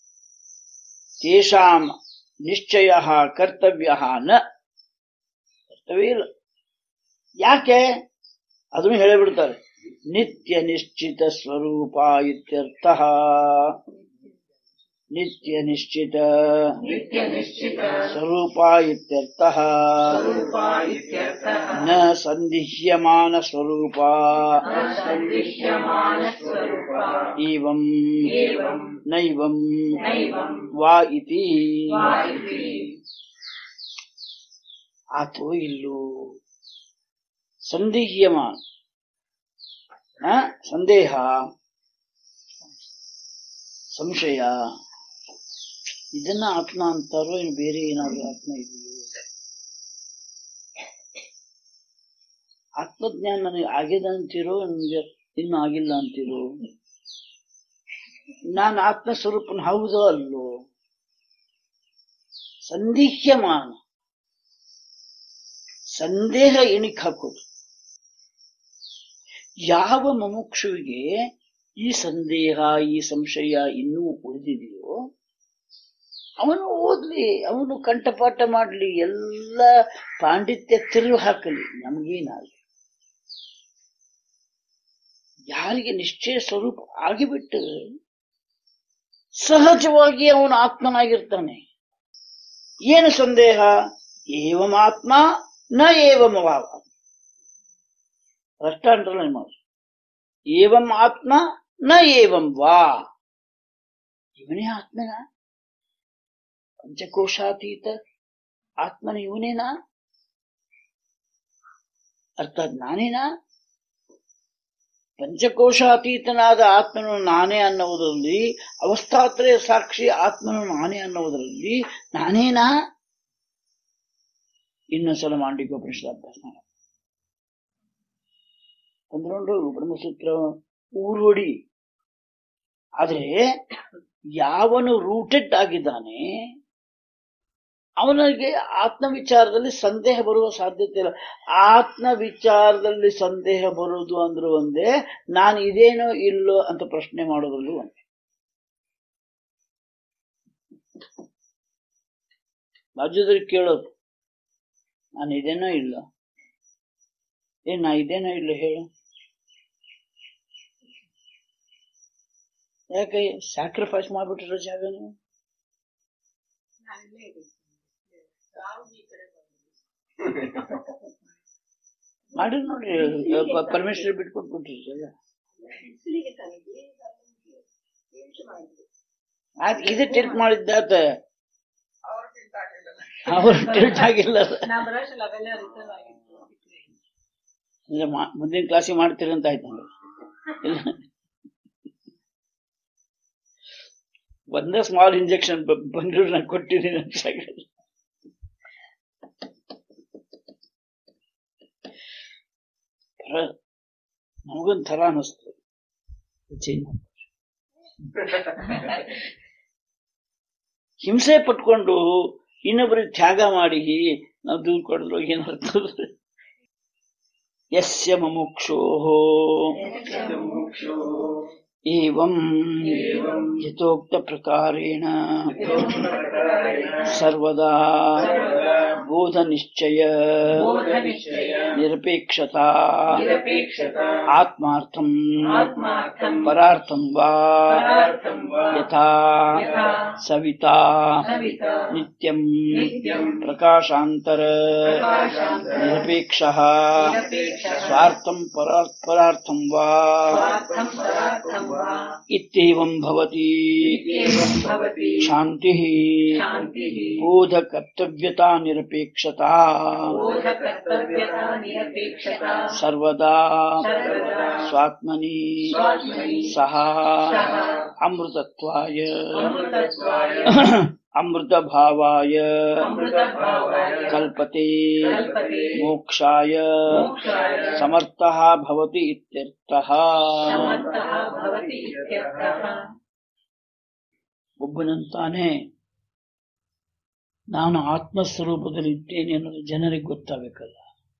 ತೇಷಾಂ ನಿಶ್ಚಯ ಕರ್ತವ್ಯ ನ ಕರ್ತವ್ಯ ಇಲ್ಲ ಯಾಕೆ ಅದನ್ನು ಹೇಳಿಬಿಡ್ತಾರೆ ನಿತ್ಯ ನಿಶ್ಚಿತ ಸ್ವರೂಪ ಇತ್ಯರ್ಥ ನಿತ್ಯ ನಿಶ್ಚಿತ ನಿತ್ಯ ನಿಶ್ಚಿತ ಸ್ವರೂಪ ಇತ್ಯರ್ಥ ಸ್ವರೂಪ ಇತ್ಯರ್ಥಃ ನ ಸಂದಿಹ್ಯಮಾನ ಸ್ವರೂಪ ನ ಸಂದಿಶ್ಯಮಾನ ಸ್ವರೂಪ ಏವಂ ಏವಂ ನೈವಂ ನೈವಂ ವಾ ಇತಿ ವಾ ಇತಿ ಆತೋ ಇಲ್ಲೋ ಸಂದಿಹ್ಯಮಾನ ಆ? ಸಂದೇಹ ಸಂಶಯ ಇದನ್ನ ಆತ್ಮ ಅಂತಾರೋ ಇನ್ನು ಬೇರೆ ಏನಾದ್ರು ಆತ್ಮ ಇದೆಯೋ ಆತ್ಮಜ್ಞಾನ ನನಗೆ ಆಗಿದೆ ಅಂತೀರೋ ನಿಮ್ಗೆ ಇನ್ನು ಆಗಿಲ್ಲ ಅಂತೀರೋ ನಾನು ಆತ್ಮ ಸ್ವರೂಪನ ಹೌದೋ ಅಲ್ಲೋ ಸಂದಿಹ್ಯಮಾನ ಸಂದೇಹ ಎಣಿಕ್ ಹಾಕೋದು ಯಾವ ಮುಮುಕ್ಷುವಿಗೆ ಈ ಸಂದೇಹ ಈ ಸಂಶಯ ಇನ್ನೂ ಉಳಿದಿದೆಯೋ ಅವನು ಓದ್ಲಿ ಅವನು ಕಂಠಪಾಠ ಮಾಡ್ಲಿ ಎಲ್ಲ ಪಾಂಡಿತ್ಯ ತಿರುಳು ಹಾಕಲಿ ನಮಗೇನಾಗಲಿ ಯಾರಿಗೆ ನಿಶ್ಚಯ ಸ್ವರೂಪ ಆಗಿಬಿಟ್ಟು ಸಹಜವಾಗಿ ಅವನು ಆತ್ಮನಾಗಿರ್ತಾನೆ ಏನು ಸಂದೇಹ ಏವಂ ಆತ್ಮ ನ ಏವಂ ಭಾವ ಅಷ್ಟ ಅಂಡರ್ಲೈನ್ ಮಾಡಿ ಏವಂ ಆತ್ಮ ನ ಏವಂ ವಾ ಇವನೇ ಆತ್ಮನ ಪಂಚಕೋಶಾತೀತ ಆತ್ಮನ ಇವನೇನಾ ಅರ್ಥಾತ್ ನಾನೇನಾ ಪಂಚಕೋಶಾತೀತನಾದ ಆತ್ಮನು ನಾನೇ ಅನ್ನುವುದರಲ್ಲಿ ಅವಸ್ಥಾತ್ರಯ ಸಾಕ್ಷಿ ಆತ್ಮನು ನಾನೇ ಅನ್ನುವುದರಲ್ಲಿ ನಾನೇನಾ ಇನ್ನೊಂದ್ಸಲ ಮಾಂಡಿಕ ಪ್ರಶ್ನೆ ಅಭ್ಯಾಸ ಮಾಡೋಣ. ಪಂದ್ರೊಂದು ಬ್ರಹ್ಮಸೂತ್ರ ಊರ್ವಡಿ ಆದ್ರೆ ಯಾವನು ರೂಟೆಡ್ ಆಗಿದ್ದಾನೆ ಅವನಿಗೆ ಆತ್ಮ ವಿಚಾರದಲ್ಲಿ ಸಂದೇಹ ಬರುವ ಸಾಧ್ಯತೆ ಇಲ್ಲ ಆತ್ಮ ವಿಚಾರದಲ್ಲಿ ಸಂದೇಹ ಬರುವುದು ಅಂದ್ರೂ ಒಂದೇ ನಾನು ಇದೇನೋ ಇಲ್ಲೋ ಅಂತ ಪ್ರಶ್ನೆ ಮಾಡೋದ್ರಲ್ಲೂ ಒಂದೇ ಬಾಜುದ್ರಿಗೆ ಕೇಳೋದು ನಾನು ಇದೇನೋ ಇಲ್ಲ ಏ ನಾ ಇದೇನೋ ಇಲ್ಲ ಹೇಳು ಯಾಕೆ ಸ್ಯಾಕ್ರಿಫೈಸ್ ಮಾಡ್ಬಿಟ್ಟಿರೋ ಜಾಗ ನೀವು ಮಾಡಿ ನೋಡಿ ಪರಮೇಶ್ವರ್ ಬಿಟ್ಕೊಟ್ಬಿಟ್ರಿ ಜಾಗ ಬಿಸಿಲಿಗೆ ತನಗೆ ಟೇಸ್ಟ್ ಮಾಡಿದ್ರು ಆಯ್ತು ಇದು ಟಿಲ್ಟ್ ಮಾಡಿದ್ದಾತ ಅವ್ರು ಟಿಲ್ಟ್ ಆಗಿಲ್ಲ ಅಂದ್ರೆ ಮಾ- ಮುಂದಿನ ಕ್ಲಾಸಿಗೆ ಮಾಡ್ತೀರಿ ಅಂತ ಆಯ್ತು ನಂಗೆ. ಇಲ್ಲ ಒಂದೇ ಸ್ಮಾಲ್ ಇಂಜೆಕ್ಷನ್ ಬಂದ್ರು ನಾನು ಕೊಟ್ಟಿದ್ದೀನಿ ಅಂತ ಸಾಕು. ಥರ- ನಮಗೊಂದ್ ಥರ ಅನಿಸ್ತು ಚೇಂಜ್ ಹಿಂಸೆ ಪಟ್ಕೊಂಡು ಇನ್ನೊಬ್ಬರಿಗೆ ತ್ಯಾಗ ಮಾಡಿ ನಾವು ದೂರ ಕೊಡಿದ್ರು ಏನರ್ಥ ಯಸ್ಯ ಮುಮುಕ್ಷೋ ಏವಂ ಯಥೋಕ್ತ ಪ್ರಕಾರೇಣ ಸರ್ವದಾ ಬೋಧ ನಿಶ್ಚಯ ನಿರಪೇಕ್ಷತಾ ನಿರಪೇಕ್ಷತಾ ಆತ್ಮಾರ್ಥಂ ಆತ್ಮಾರ್ಥಂ ಪರಾರ್ಥಂ ವಾ ಪರಾರ್ಥಂ ವಾ ಯಥಾ ಯಥಾ ಸವಿತಾ ಸವಿತಾ ನಿತ್ಯಂ ನಿತ್ಯಂ ಪ್ರಕಾಶಾಂತರ ಪ್ರಕಾಶಾಂತರ ನಿರಪೇಕ್ಷ ನಿರಪೇಕ್ಷಃ ಸ್ವಾರ್ಥಂ ಪರಾ- ಪರಾರ್ಥಂ ವಾ ಸ್ವಾರ್ಥಂ ಪರಾರ್ಥಂ ವಾ ಇತ್ಯೇವಂ ಭವತಿ ಇತ್ಯೇವಂ ಭವತಿ ಶಾಂತಿಃ ಶಾಂತಿಃ ಬೋಧ ಕರ್ತವ್ಯತಾ ನಿರಪೇಕ್ಷತಾ ಬೋಧಕರ್ತವ್ಯತಾ ನಿರಪೇಕ್ಷತಾ ಸರ್ವದಾ ಸರ್ವದಾ ಸ್ವಾತ್ಮನಿ ಸ್ವಾತ್ಮನಿ ಸಹ ಸಹ ಅಮೃತತ್ವಾಯ ಅಮೃತತ್ವಾಯ ಅಮೃತಭಾವಾಯ ಅಮೃತಭಾವಾಯ ಕಲ್ಪತೆ ಕಲ್ಪತೆ ಮೋಕ್ಷಾಯ ಮೋಕ್ಷಾಯ ಸಮರ್ಥಃ ಭವತಿ ಇತ್ಯರ್ಥಃ ಸಮರ್ಥಃ ಭವತಿ ಇತ್ಯರ್ಥಃ ಒಬ್ಬನಂತಾನೆ ನಾನು ಆತ್ಮಸ್ವರೂಪದಲ್ಲಿ ಇದ್ದೇನೆ ಅನ್ನೋದು ಜನರಿಗೆ ಗೊತ್ತಾಗಬೇಕಲ್ಲ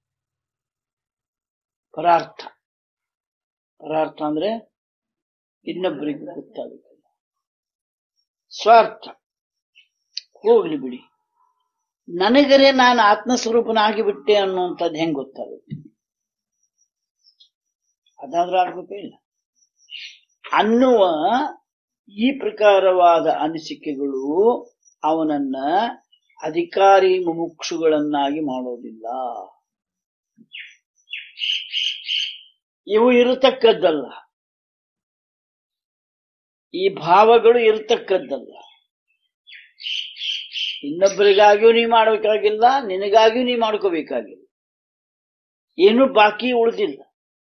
ಪರಾರ್ಥ ಪರಾರ್ಥ ಅಂದ್ರೆ ಇನ್ನೊಬ್ಬರಿಗೆ ಗೊತ್ತಾಗಬೇಕಲ್ಲ ಸ್ವಾರ್ಥ ಹೋಗ್ಲಿ ಬಿಡಿ ನನಗರೆ ನಾನು ಆತ್ಮಸ್ವರೂಪನಾಗಿ ಬಿಟ್ಟೆ ಅನ್ನುವಂಥದ್ದು ಹೆಂಗ್ ಗೊತ್ತಾಗುತ್ತೆ ಅದಾದ್ರೂ ಆಗ್ಬೇಕೇ ಇಲ್ಲ ಅನ್ನುವ ಈ ಪ್ರಕಾರವಾದ ಅನಿಸಿಕೆಗಳು ಅವನನ್ನ ಅಧಿಕಾರಿ ಮುಮುಕ್ಷುಗಳನ್ನಾಗಿ ಮಾಡೋದಿಲ್ಲ ಇವು ಇರತಕ್ಕದ್ದಲ್ಲ ಈ ಭಾವಗಳು ಇರತಕ್ಕದ್ದಲ್ಲ ಇನ್ನೊಬ್ಬರಿಗಾಗಿಯೂ ನೀ ಮಾಡಬೇಕಾಗಿಲ್ಲ ನಿನಗಾಗಿಯೂ ನೀ ಮಾಡ್ಕೋಬೇಕಾಗಿಲ್ಲ ಏನು ಬಾಕಿ ಉಳಿದಿಲ್ಲ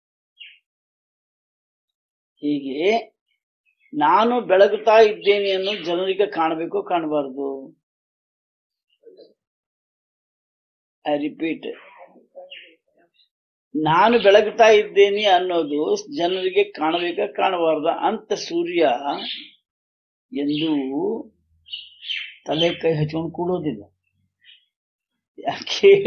ಹೀಗೆ ನಾನು ಬೆಳಗುತ್ತಾ ಇದ್ದೇನೆ ಅನ್ನೋದು ಜನರಿಗೆ ಕಾಣಬೇಕು ಕಾಣಬಾರ್ದು ಐ ರಿಪೀಟ್ ನಾನು ಬೆಳಗುತ್ತಾ ಇದ್ದೇನೆ ಅನ್ನೋದು ಜನರಿಗೆ ಕಾಣಬೇಕ ಕಾಣಬಾರ್ದ ಅಂತ ಸೂರ್ಯ ಎಂದು ತಲೆ ಕೈ ಹಚ್ಕೊಂಡು ಕೂಡೋದಿಲ್ಲ ಯಾಕೆ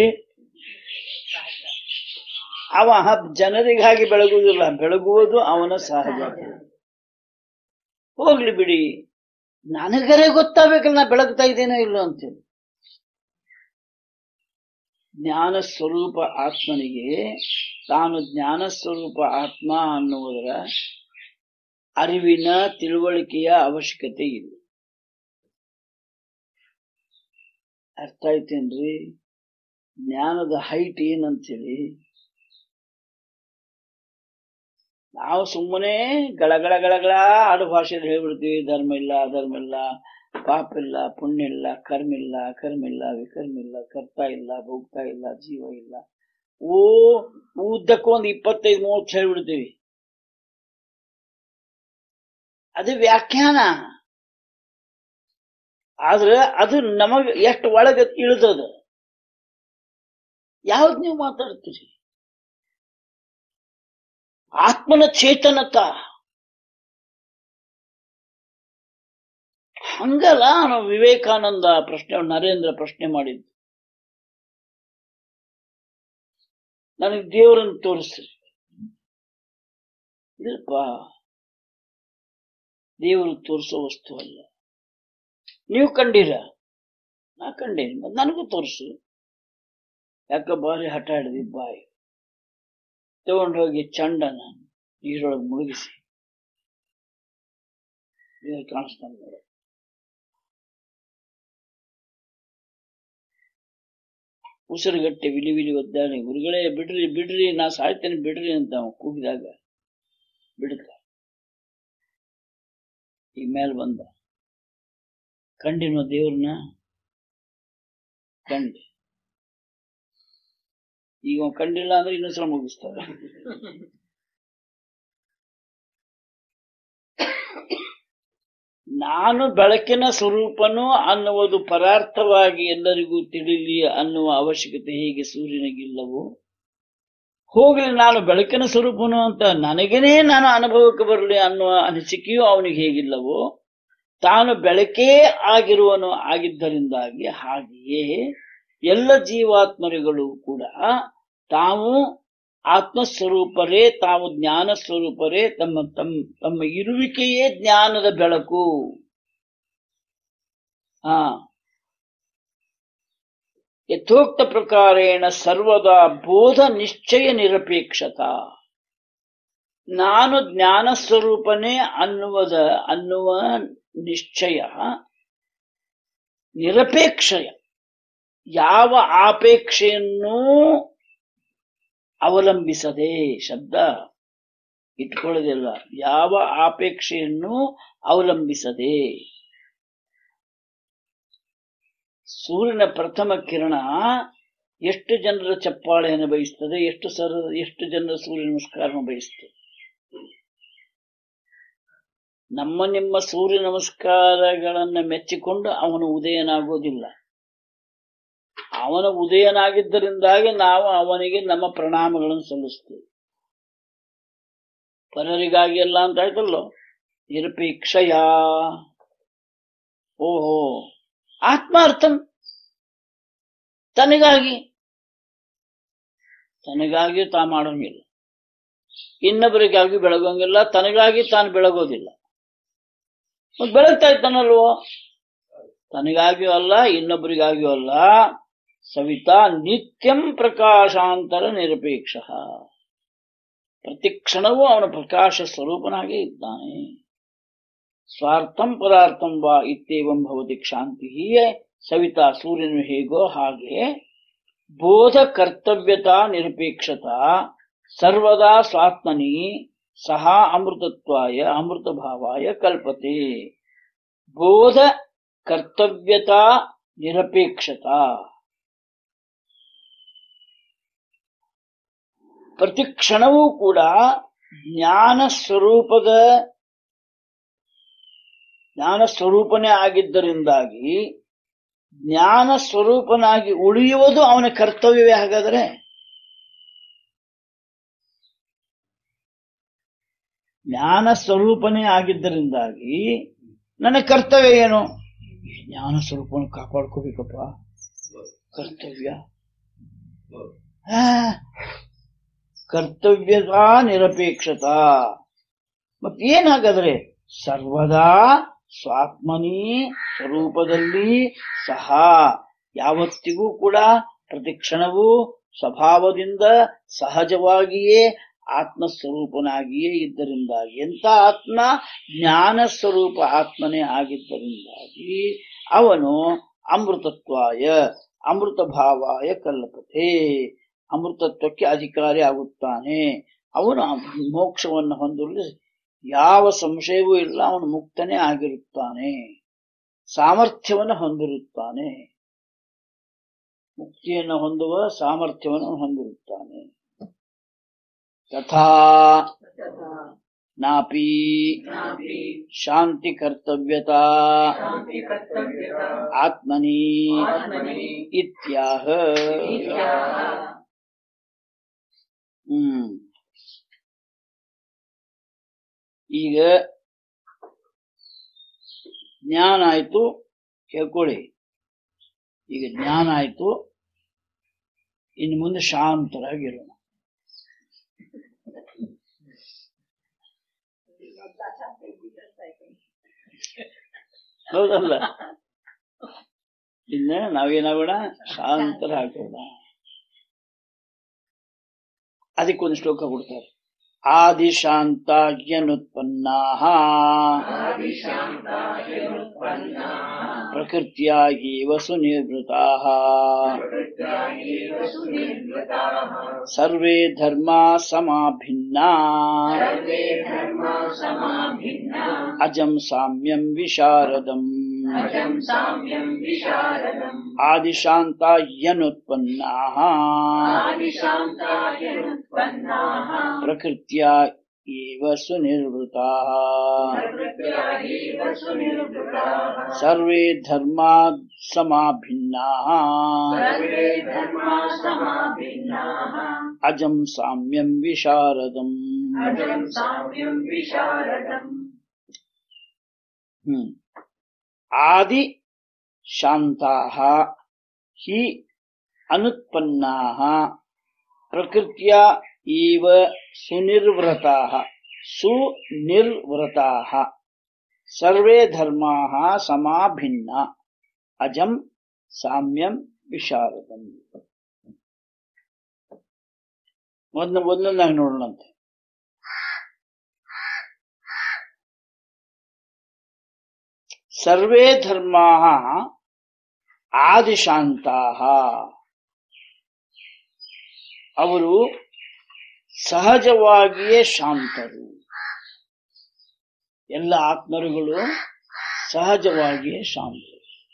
ಅವ ಜನರಿಗಾಗಿ ಬೆಳಗುವುದಿಲ್ಲ ಬೆಳಗುವುದು ಅವನ ಸಹಜ ಹೋಗ್ಲಿ ಬಿಡಿ ನನಗರೆ ಗೊತ್ತಾಗಬೇಕಲ್ಲ ನಾ ಬೆಳಗ್ತಾ ಇದ್ದೇನೋ ಇಲ್ಲೋ ಅಂತೇಳಿ ಜ್ಞಾನ ಸ್ವರೂಪ ಆತ್ಮನಿಗೆ ತಾನು ಜ್ಞಾನ ಸ್ವರೂಪ ಆತ್ಮ ಅನ್ನುವುದರ ಅರಿವಿನ ತಿಳುವಳಿಕೆಯ ಅವಶ್ಯಕತೆ ಇಲ್ಲ ಅರ್ಥ ಆಯ್ತೇನ್ರಿ ಜ್ಞಾನದ ಹೈಟ್ ಏನಂತೇಳಿ ನಾವು ಸುಮ್ಮನೆ ಗಳಗಳ ಗಳಗಳ ಆಡು ಭಾಷೆಯಲ್ಲಿ ಹೇಳ್ಬಿಡ್ತೀವಿ ಧರ್ಮ ಇಲ್ಲ ಅಧರ್ಮ ಇಲ್ಲ ಪಾಪ ಇಲ್ಲ ಪುಣ್ಯ ಇಲ್ಲ ಕರ್ಮ ಇಲ್ಲ ಅಕರ್ಮ ಇಲ್ಲ ವಿಕರ್ಮ ಇಲ್ಲ ಕರ್ತ ಇಲ್ಲ ಭೋಗ್ತಾ ಇಲ್ಲ ಜೀವ ಇಲ್ಲ ಓ ಉದ್ದಕ್ಕೂ ಒಂದು ಇಪ್ಪತ್ತೈದು ಮೂವತ್ತು ಹೇಳ್ಬಿಡ್ತೀವಿ ಅದು ವ್ಯಾಖ್ಯಾನ ಆದ್ರೆ ಅದು ನಮಗ್ ಎಷ್ಟು ಒಳಗ ಇಳಿದದ ಯಾವ್ದು ನೀವು ಮಾತಾಡ್ತೀರಿ ಆತ್ಮನ ಚೇತನತ ಹಂಗಲ್ಲ ನಾವು ವಿವೇಕಾನಂದ ಪ್ರಶ್ನೆ ನರೇಂದ್ರ ಪ್ರಶ್ನೆ ಮಾಡಿದ್ದು ನನಗೆ ದೇವರನ್ನು ತೋರಿಸ್ರಿ ಇಲ್ಲಪ್ಪ ದೇವರು ತೋರಿಸೋ ವಸ್ತು ಅಲ್ಲ ನೀವು ಕಂಡೀರ ನಾ ಕಂಡೇನಿ ಮತ್ತ್ ನನಗೂ ತೋರಿಸು ಯಾಕ ಬಾರಿ ಹಠ ಹಿಡ್ದಿ ಬಾಯಿ ತಗೊಂಡೋಗಿ ಚಂಡನ ನೀರೊಳಗೆ ಮುಳುಗಿಸಿ ದೇವ್ರು ಕಾಣಿಸ್ತಾನೆ ನೋಡ ಉಸಿರುಗಟ್ಟೆ ವಿಲಿ ವಿಲಿ ಒದ್ದಾಡಿ ಗುರುಗಳೇ ಬಿಡ್ರಿ ಬಿಡ್ರಿ ನಾ ಸಾಯ್ತೇನೆ ಬಿಡ್ರಿ ಅಂತ ಅವ ಕೂಗಿದಾಗ ಬಿಡ್ತ ಈ ಮೇಲೆ ಬಂದ ಕಂಡಿನೋ ದೇವ್ರನ್ನ ಕಂಡಿ ಈಗ ಅವ ಕಂಡಿಲ್ಲ ಅಂದ್ರೆ ಇನ್ನೊಂದ್ಸಲ ಮುಗಿಸ್ತಾರೆ ನಾನು ಬೆಳಕಿನ ಸ್ವರೂಪನು ಅನ್ನುವುದು ಪರಾರ್ಥವಾಗಿ ಎಲ್ಲರಿಗೂ ತಿಳಿಲಿ ಅನ್ನುವ ಅವಶ್ಯಕತೆ ಹೇಗೆ ಸೂರ್ಯನಿಗಿಲ್ಲವೋ ಹೋಗಲಿ ನಾನು ಬೆಳಕಿನ ಸ್ವರೂಪನು ಅಂತ ನನಗೇನೆ ನಾನು ಅನುಭವಕ್ಕೆ ಬರಲಿ ಅನ್ನುವ ಅನಿಸಿಕೆಯೂ ಅವನಿಗೆ ಹೇಗಿಲ್ಲವೋ ತಾನು ಬೆಳಕೇ ಆಗಿರುವನು ಆಗಿದ್ದರಿಂದಾಗಿ ಹಾಗೆಯೇ ಎಲ್ಲ ಜೀವಾತ್ಮರಿಗಳು ಕೂಡ ತಾವು ಆತ್ಮಸ್ವರೂಪರೇ ತಾವು ಜ್ಞಾನ ಸ್ವರೂಪರೇ ತಮ್ಮ ತಮ್ಮ ತಮ್ಮ ಇರುವಿಕೆಯೇ ಜ್ಞಾನದ ಬೆಳಕು ಹಾ ಯಥೋಕ್ತ ಪ್ರಕಾರೇಣ ಸರ್ವದಾ ಬೋಧ ನಿಶ್ಚಯ ನಿರಪೇಕ್ಷತ ನಾನು ಜ್ಞಾನ ಸ್ವರೂಪನೇ ಅನ್ನುವುದ ಅನ್ನುವ ನಿಶ್ಚಯ ನಿರಪೇಕ್ಷಯ ಯಾವ ಆಪೇಕ್ಷೆಯನ್ನೂ ಅವಲಂಬಿಸದೆ ಶಬ್ದ ಇಟ್ಕೊಳ್ಳೋದಿಲ್ಲ ಯಾವ ಆಪೇಕ್ಷೆಯನ್ನು ಅವಲಂಬಿಸದೆ ಸೂರ್ಯನ ಪ್ರಥಮ ಕಿರಣ ಎಷ್ಟು ಜನರ ಚಪ್ಪಾಳೆಯನ್ನು ಬಯಸ್ತದೆ ಎಷ್ಟು ಸರ ಎಷ್ಟು ಜನರ ಸೂರ್ಯ ನಮಸ್ಕಾರವನ್ನು ಬಯಸ್ತದೆ ನಮ್ಮ ನಿಮ್ಮ ಸೂರ್ಯ ನಮಸ್ಕಾರಗಳನ್ನ ಮೆಚ್ಚಿಕೊಂಡು ಅವನು ಉದಯನಾಗೋದಿಲ್ಲ ಅವನ ಉದಯನಾಗಿದ್ದರಿಂದಾಗಿ ನಾವು ಅವನಿಗೆ ನಮ್ಮ ಪ್ರಣಾಮಗಳನ್ನು ಸಲ್ಲಿಸ್ತೇವೆ ಪರರಿಗಾಗಿ ಅಲ್ಲ ಅಂತ ಆಯ್ತಲ್ಲೋ ನಿರಪೇಕ್ಷಯ ಓಹೋ ಆತ್ಮಾರ್ಥಂ ತನಗಾಗಿ ತನಗಾಗಿ ತಾ ಮಾಡೋಂಗಿಲ್ಲ ಇನ್ನೊಬ್ಬರಿಗಾಗಿ ಬೆಳಗೋಂಗಿಲ್ಲ ತನಗಾಗಿ ತಾನು ಬೆಳಗೋದಿಲ್ಲ ಮತ್ ಬೆಳಗ್ತಾ ಇದ್ದಾನಲ್ವೋ ತನಗಾಗಿಯೂ ಅಲ್ಲ ಇನ್ನೊಬ್ಬರಿಗಾಗಿಯೂ ಅಲ್ಲ ಸವಿತಾ ನಿತ್ಯಂ ಪ್ರಕಾಶಾಂತರ ನಿರಪೇಕ್ಷ ಪ್ರತಿ ಕ್ಷಣವೂ ಅವನ ಪ್ರಕಾಶ ಸ್ವರೂಪನಾಗೇ ಇದ್ದಾನೆ ಸ್ವಾರ್ಥಂ ಪದಾರ್ಥಂ ವಾ ಇತ್ಯೇವಂ ಭವತಿ ಕ್ಷಾಂತಿ ಸವಿತಾ ಸೂರ್ಯನು ಹೇಗೋ ಹಾಗೆ ಬೋಧ ಕರ್ತವ್ಯತಾ ನಿರಪೇಕ್ಷತಾ ಸರ್ವದಾ ಸ್ವಾತ್ಮನಿ ಸಹ ಅಮೃತತ್ವಾಯ ಅಮೃತ ಭಾವಾಯ ಕಲ್ಪತೆ ಬೋಧ ಕರ್ತವ್ಯತಾ ನಿರಪೇಕ್ಷತಾ ಪ್ರತಿ ಕ್ಷಣವೂ ಕೂಡ ಜ್ಞಾನ ಸ್ವರೂಪದ ಜ್ಞಾನ ಸ್ವರೂಪನೇ ಆಗಿದ್ದರಿಂದಾಗಿ ಜ್ಞಾನ ಸ್ವರೂಪನಾಗಿ ಉಳಿಯುವುದು ಅವನ ಕರ್ತವ್ಯವೇ ಹಾಗಾದರೆ ಜ್ಞಾನ ಸ್ವರೂಪನೇ ಆಗಿದ್ದರಿಂದಾಗಿ ನನ್ನ ಕರ್ತವ್ಯ ಏನು ಜ್ಞಾನ ಸ್ವರೂಪವನ್ನು ಕಾಪಾಡ್ಕೋಬೇಕಪ್ಪ ಕರ್ತವ್ಯ ಆ, ಕರ್ತವ್ಯತಾ ನಿರಪೇಕ್ಷತಾ ಮತ್ ಏನಾಗಾದ್ರೆ ಸರ್ವದಾ ಸ್ವಾತ್ಮನಿ ಸ್ವರೂಪದಲ್ಲಿ ಸಹ ಯಾವತ್ತಿಗೂ ಕೂಡ ಪ್ರತಿ ಕ್ಷಣವೂ ಸ್ವಭಾವದಿಂದ ಸಹಜವಾಗಿಯೇ ಆತ್ಮ ಸ್ವರೂಪನಾಗಿಯೇ ಇದ್ದರಿಂದಾಗಿ ಎಂತ ಆತ್ಮ ಜ್ಞಾನ ಸ್ವರೂಪ ಆತ್ಮನೇ ಆಗಿದ್ದರಿಂದಾಗಿ ಅವನು ಅಮೃತತ್ವಾಯ ಅಮೃತ ಭಾವಾಯ ಕಲ್ಲಪತೆ ಅಮೃತತ್ವಕ್ಕೆ ಅಧಿಕಾರಿ ಆಗುತ್ತಾನೆ ಅವನು ಆ ಮೋಕ್ಷವನ್ನು ಹೊಂದಲು ಯಾವ ಸಂಶಯವೂ ಇಲ್ಲ ಅವನು ಮುಕ್ತನೇ ಆಗಿರುತ್ತಾನೆ ಸಾಮರ್ಥ್ಯವನ್ನು ಹೊಂದಿರುತ್ತಾನೆ ಮುಕ್ತಿಯನ್ನು ಹೊಂದುವ ಸಾಮರ್ಥ್ಯವನ್ನು ಅವನು ಹೊಂದಿರುತ್ತಾನೆ ತಥಾ ನಾಪಿ ನಾಪಿ ಶಾಂತಿ ಕರ್ತವ್ಯತಾ ಶಾಂತಿ ಕರ್ತವ್ಯತಾ ಆತ್ಮನಿ ಆತ್ಮನಿ ಇತ್ಯಾಹ ಇತ್ಯಾಹ ಹ್ಮ್ ಈಗ ಜ್ಞಾನ ಆಯ್ತು ಕೇಳ್ಕೊಳ್ಳಿ ಈಗ ಜ್ಞಾನ ಆಯ್ತು ಇನ್ನು ಮುಂದೆ ಶಾಂತರಾಗಿರೋಣ ಹೌದಲ್ಲ ಇನ್ನ ನಾವೇನಾಗೋಣ ಶಾಂತರಾಗೋಣ ಅದಕ್ಕೊಂದು ಶ್ಲೋಕ ಕೊಡ್ತಾರೆ ಆದಿಶಾಂತಾಗ್ಯನುತ್ಪನ್ನಾ ಪ್ರಕೃತ್ಯಾಗೀವ ಸುನಿರ್ವೃತಾ ಸರ್ವೇ ಧರ್ಮಾ ಸಮಾಭಿನ್ನಾ ಅಜಂ ಸಾಮ್ಯಂ ವಿಶಾರದಂ ಆದಿಶಾಂತಾಯ್ಯನುತ್ಪನ್ನಾ ಪ್ರಕೃತ್ಯಾ ಏವ ಸುನಿರ್ವೃತಾ ಸರ್ವೇ ಧರ್ಮಾ ಸಮಾಭಿನ್ನಾ ಅಜಂ ಸಾಮ್ಯಂ ವಿಶಾರದಂ ಹ್ಮ್ ಆದಿ ಶಾಂತಾಃ ಹಿ ಅನುತ್ಪನ್ನಾಃ ಪ್ರಕೃತ್ಯ ಇವ ಸುನಿರ್ವೃತಾಃ ಸುನಿರ್ವೃತಾಃ ಸರ್ವೇ ಧರ್ಮಾಃ ಸಮಾಭಿನ್ನ ಅಜಂ ಸಾಮ್ಯಂ ವಿಶಾರದಂ ಒಂದು ಒಂದೊಂದಾಗಿ ನೋಡೋಣಂತೆ ಸರ್ವೇ ಧರ್ಮಾಃ ಆದಿಶಾಂತಾಃ ಅವರು ಸಹಜವಾಗಿಯೇ ಶಾಂತರು ಎಲ್ಲ ಆತ್ಮರುಗಳು ಸಹಜವಾಗಿಯೇ ಶಾಂತರು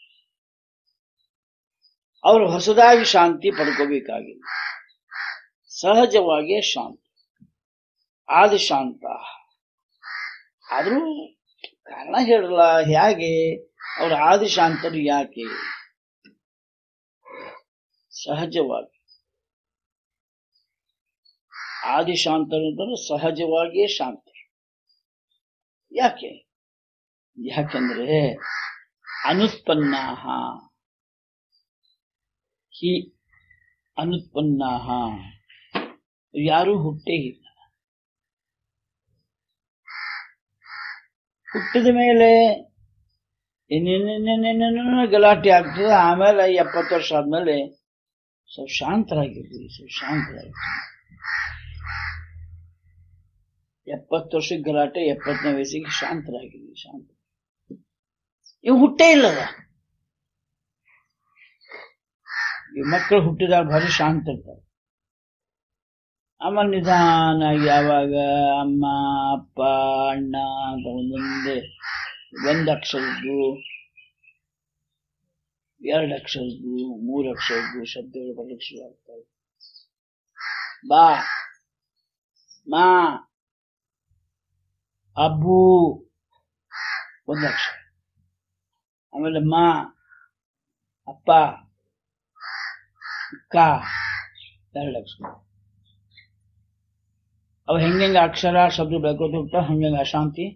ಅವರು ಹೊಸದಾಗಿ ಶಾಂತಿ ಪಡ್ಕೋಬೇಕಾಗಿಲ್ಲ ಸಹಜವಾಗಿಯೇ ಶಾಂತ ಆದಿಶಾಂತ ಆದ್ರೂ ಕಾರಣ ಹೇಳಲ್ಲ ಹೇಗೆ ಅವ್ರ ಆದಿಶಾಂತರು ಯಾಕೆ ಸಹಜವಾಗಿ ಆದಿಶಾಂತರು ಅಂತಂದ್ರೆ ಸಹಜವಾಗಿಯೇ ಶಾಂತ ಯಾಕೆ ಯಾಕಂದ್ರೆ ಅನುತ್ಪನ್ನ ಹಿ ಅನುತ್ಪನ್ನ ಯಾರೂ ಹುಟ್ಟೇ ಇಲ್ಲ ಹುಟ್ಟಿದ ಮೇಲೆ ಇನ್ನೇನೇನೇನೇನೇನೋ ಗಲಾಟೆ ಆಗ್ತದೆ ಆಮೇಲೆ ಎಪ್ಪತ್ತು ವರ್ಷ ಆದ್ಮೇಲೆ ಸ್ವಲ್ಪ ಶಾಂತರಾಗಿರ್ತೀವಿ ಸ್ವಲ್ಪ ಶಾಂತರಾಗಿರ್ತೀವಿ ಎಪ್ಪತ್ತು ವರ್ಷಕ್ಕೆ ಗಲಾಟೆ ಎಪ್ಪತ್ತನೇ ವಯಸ್ಸಿಗೆ ಶಾಂತರಾಗಿದ್ವಿ ಶಾಂತ ಇವು ಹುಟ್ಟೇ ಇಲ್ಲದ ಈ ಮಕ್ಕಳು ಹುಟ್ಟಿದಾಗ ಭಾರಿ ಶಾಂತ ಇರ್ತಾರೆ ಆಮೇಲೆ ನಿಧಾನಾಗಿ ಯಾವಾಗ ಅಮ್ಮ ಅಪ್ಪ ಅಣ್ಣ ಅಂತ ಒಂದೊಂದೇ ಒಂದು ಅಕ್ಷರದ್ದು ಎರಡು ಅಕ್ಷರದ್ದು ಮೂರು ಅಕ್ಷರದ್ದು ಶಬ್ದಗಳು ಬರಲಿಕ್ಕೆ ಶುರು ಆಗ್ತವೆ ಬಾ ಮಾ ಅಬ್ಬು ಒಂದು ಅಕ್ಷರ ಆಮೇಲೆ ಮಾ ಅಪ್ಪ ಅಕ್ಕ ಎರಡು ಅಕ್ಷರ ಅವು ಹೆಂಗೆಂಗೆ ಅಕ್ಷರ ಶಬ್ದ ಬೆಳ್ಕೋತ ಹೋಗ್ತಾ ಹಂಗೆ ಅಶಾಂತಿ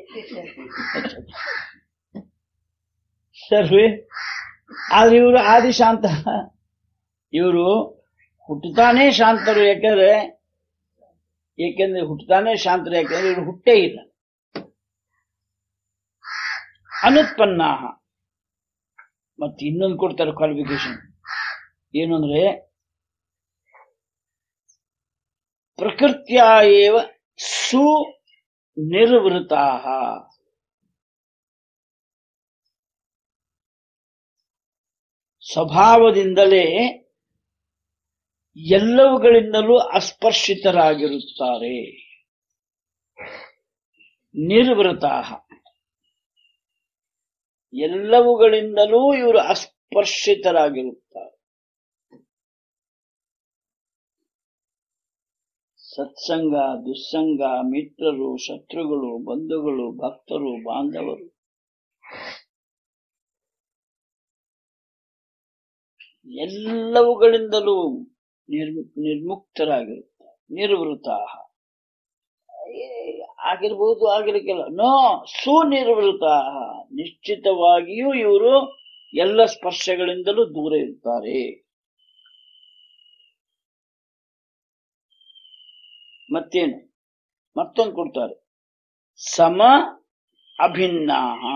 ಸರ್ವೇ ಆದ್ರೆ ಇವರು ಆದಿ ಶಾಂತ ಇವರು ಹುಟ್ಟುತ್ತಾನೆ ಶಾಂತರು ಯಾಕಂದ್ರೆ ಏಕೆಂದ್ರೆ ಹುಟ್ಟುತ್ತಾನೆ ಶಾಂತರು ಯಾಕಂದ್ರೆ ಇವರು ಹುಟ್ಟೇ ಇಲ್ಲ ಅನುತ್ಪನ್ನ ಮತ್ತೆ ಇನ್ನೊಂದು ಕೊಡ್ತಾರೆ ಕ್ವಾಲಿಫಿಕೇಶನ್ ಏನು ಅಂದ್ರೆ ಪ್ರಕೃತ್ಯ ಏವ ಸುನಿರ್ವೃತಾ ಸ್ವಭಾವದಿಂದಲೇ ಎಲ್ಲವುಗಳಿಂದಲೂ ಅಸ್ಪರ್ಶಿತರಾಗಿರುತ್ತಾರೆ ನಿರ್ವೃತಾ ಎಲ್ಲವುಗಳಿಂದಲೂ ಇವರು ಅಸ್ಪರ್ಶಿತರಾಗಿರುತ್ತಾರೆ ಸತ್ಸಂಗ ದುಸ್ಸಂಗ ಮಿತ್ರರು ಶತ್ರುಗಳು ಬಂಧುಗಳು ಭಕ್ತರು ಬಾಂಧವರು ಎಲ್ಲವುಗಳಿಂದಲೂ ನಿರ್ ನಿರ್ಮುಕ್ತರಾಗಿರುತ್ತಾರೆ ನಿರ್ವೃತ ಆಗಿರ್ಬೋದು ಆಗಿರಕ್ಕಿಲ್ಲ ನೋ ಸುನಿರ್ವೃತ ನಿಶ್ಚಿತವಾಗಿಯೂ ಇವರು ಎಲ್ಲ ಸ್ಪರ್ಶಗಳಿಂದಲೂ ದೂರ ಇರ್ತಾರೆ ಮತ್ತೇನು ಮತ್ತೊಂದು ಕೊಡ್ತಾರೆ ಸಮ ಅಭಿನ್ನ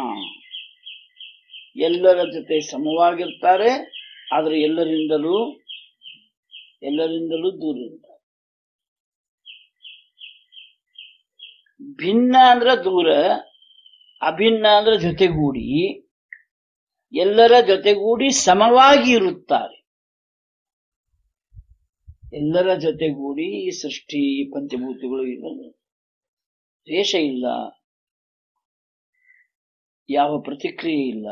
ಎಲ್ಲರ ಜೊತೆ ಸಮವಾಗಿರ್ತಾರೆ ಆದ್ರೆ ಎಲ್ಲರಿಂದಲೂ ಎಲ್ಲರಿಂದಲೂ ದೂರ ಇರ್ತಾರೆ ಭಿನ್ನ ಅಂದ್ರೆ ದೂರ ಅಭಿನ್ನ ಅಂದ್ರೆ ಜೊತೆಗೂಡಿ ಎಲ್ಲರ ಜೊತೆಗೂಡಿ ಸಮವಾಗಿ ಇರುತ್ತಾರೆ ಎಲ್ಲರ ಜೊತೆಗೂಡಿ ಈ ಸೃಷ್ಟಿ ಈ ಪಂಚಭೂತಗಳು ಇಲ್ಲ ದ್ವೇಷ ಇಲ್ಲ ಯಾವ ಪ್ರತಿಕ್ರಿಯೆ ಇಲ್ಲ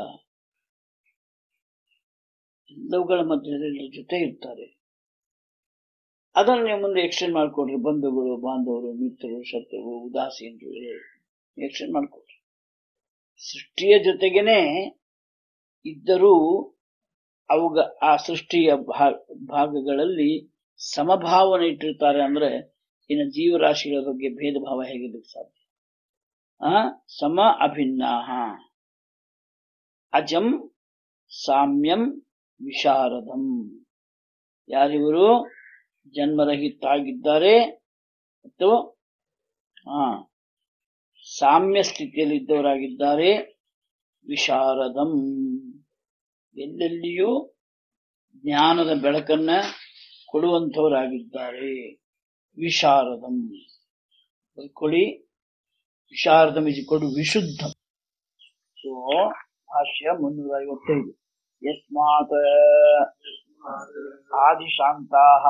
ಎಲ್ಲವುಗಳ ಮಧ್ಯದಲ್ಲಿ ಜೊತೆ ಇರ್ತಾರೆ ಅದನ್ನು ನೀವು ಮುಂದೆ ಎಕ್ಸ್ಟೆಂಡ್ ಮಾಡ್ಕೊಡ್ರಿ ಬಂಧುಗಳು ಬಾಂಧವರು ಮಿತ್ರರು ಶತ್ರುಗಳು ಉದಾಸೀನರು ಎಕ್ಸ್ಟೆಂಡ್ ಮಾಡ್ಕೊಡ್ರಿ ಸೃಷ್ಟಿಯ ಜೊತೆಗೇನೆ ಇದ್ದರೂ ಅವುಗ ಆ ಸೃಷ್ಟಿಯ ಭಾ- ಭಾಗಗಳಲ್ಲಿ ಸಮಭಾವನೆ ಇಟ್ಟಿರ್ತಾರೆ ಅಂದ್ರೆ ಇನ್ನು ಜೀವರಾಶಿಗಳ ಬಗ್ಗೆ ಭೇದ ಭಾವ ಹೇಗಿರ್ಲಿಕ್ಕೆ ಸಾಧ್ಯ ಆ ಸಮ ಅಭಿನ್ನ ಅಜಂ ಸಾಮ್ಯಂ ವಿಶಾರದಂ ಯಾರಿವರು ಜನ್ಮರಹಿತಾಗಿದ್ದಾರೆ ಮತ್ತು ಆ ಸಾಮ್ಯ ಸ್ಥಿತಿಯಲ್ಲಿ ಇದ್ದವರಾಗಿದ್ದಾರೆ ವಿಶಾರದಂ ಎಲ್ಲೆಲ್ಲಿಯೂ ಜ್ಞಾನದ ಬೆಳಕನ್ನ ಕೊಡುವಂಥವರಾಗಿದ್ದಾರೆ ವಿಶಾರದಂ ಬರ್ಕೊಳ್ಳಿ ವಿಶಾರದಂ ಇಸ್ ಕೊಡು ವಿಶುದ್ಧ ಸೊ ಭಾಷ್ಯ ಮುನ್ನೂರ ಐವತ್ತೈದು ಯಸ್ಮಾತ್ ಆದಿಶಾಂತಾಃ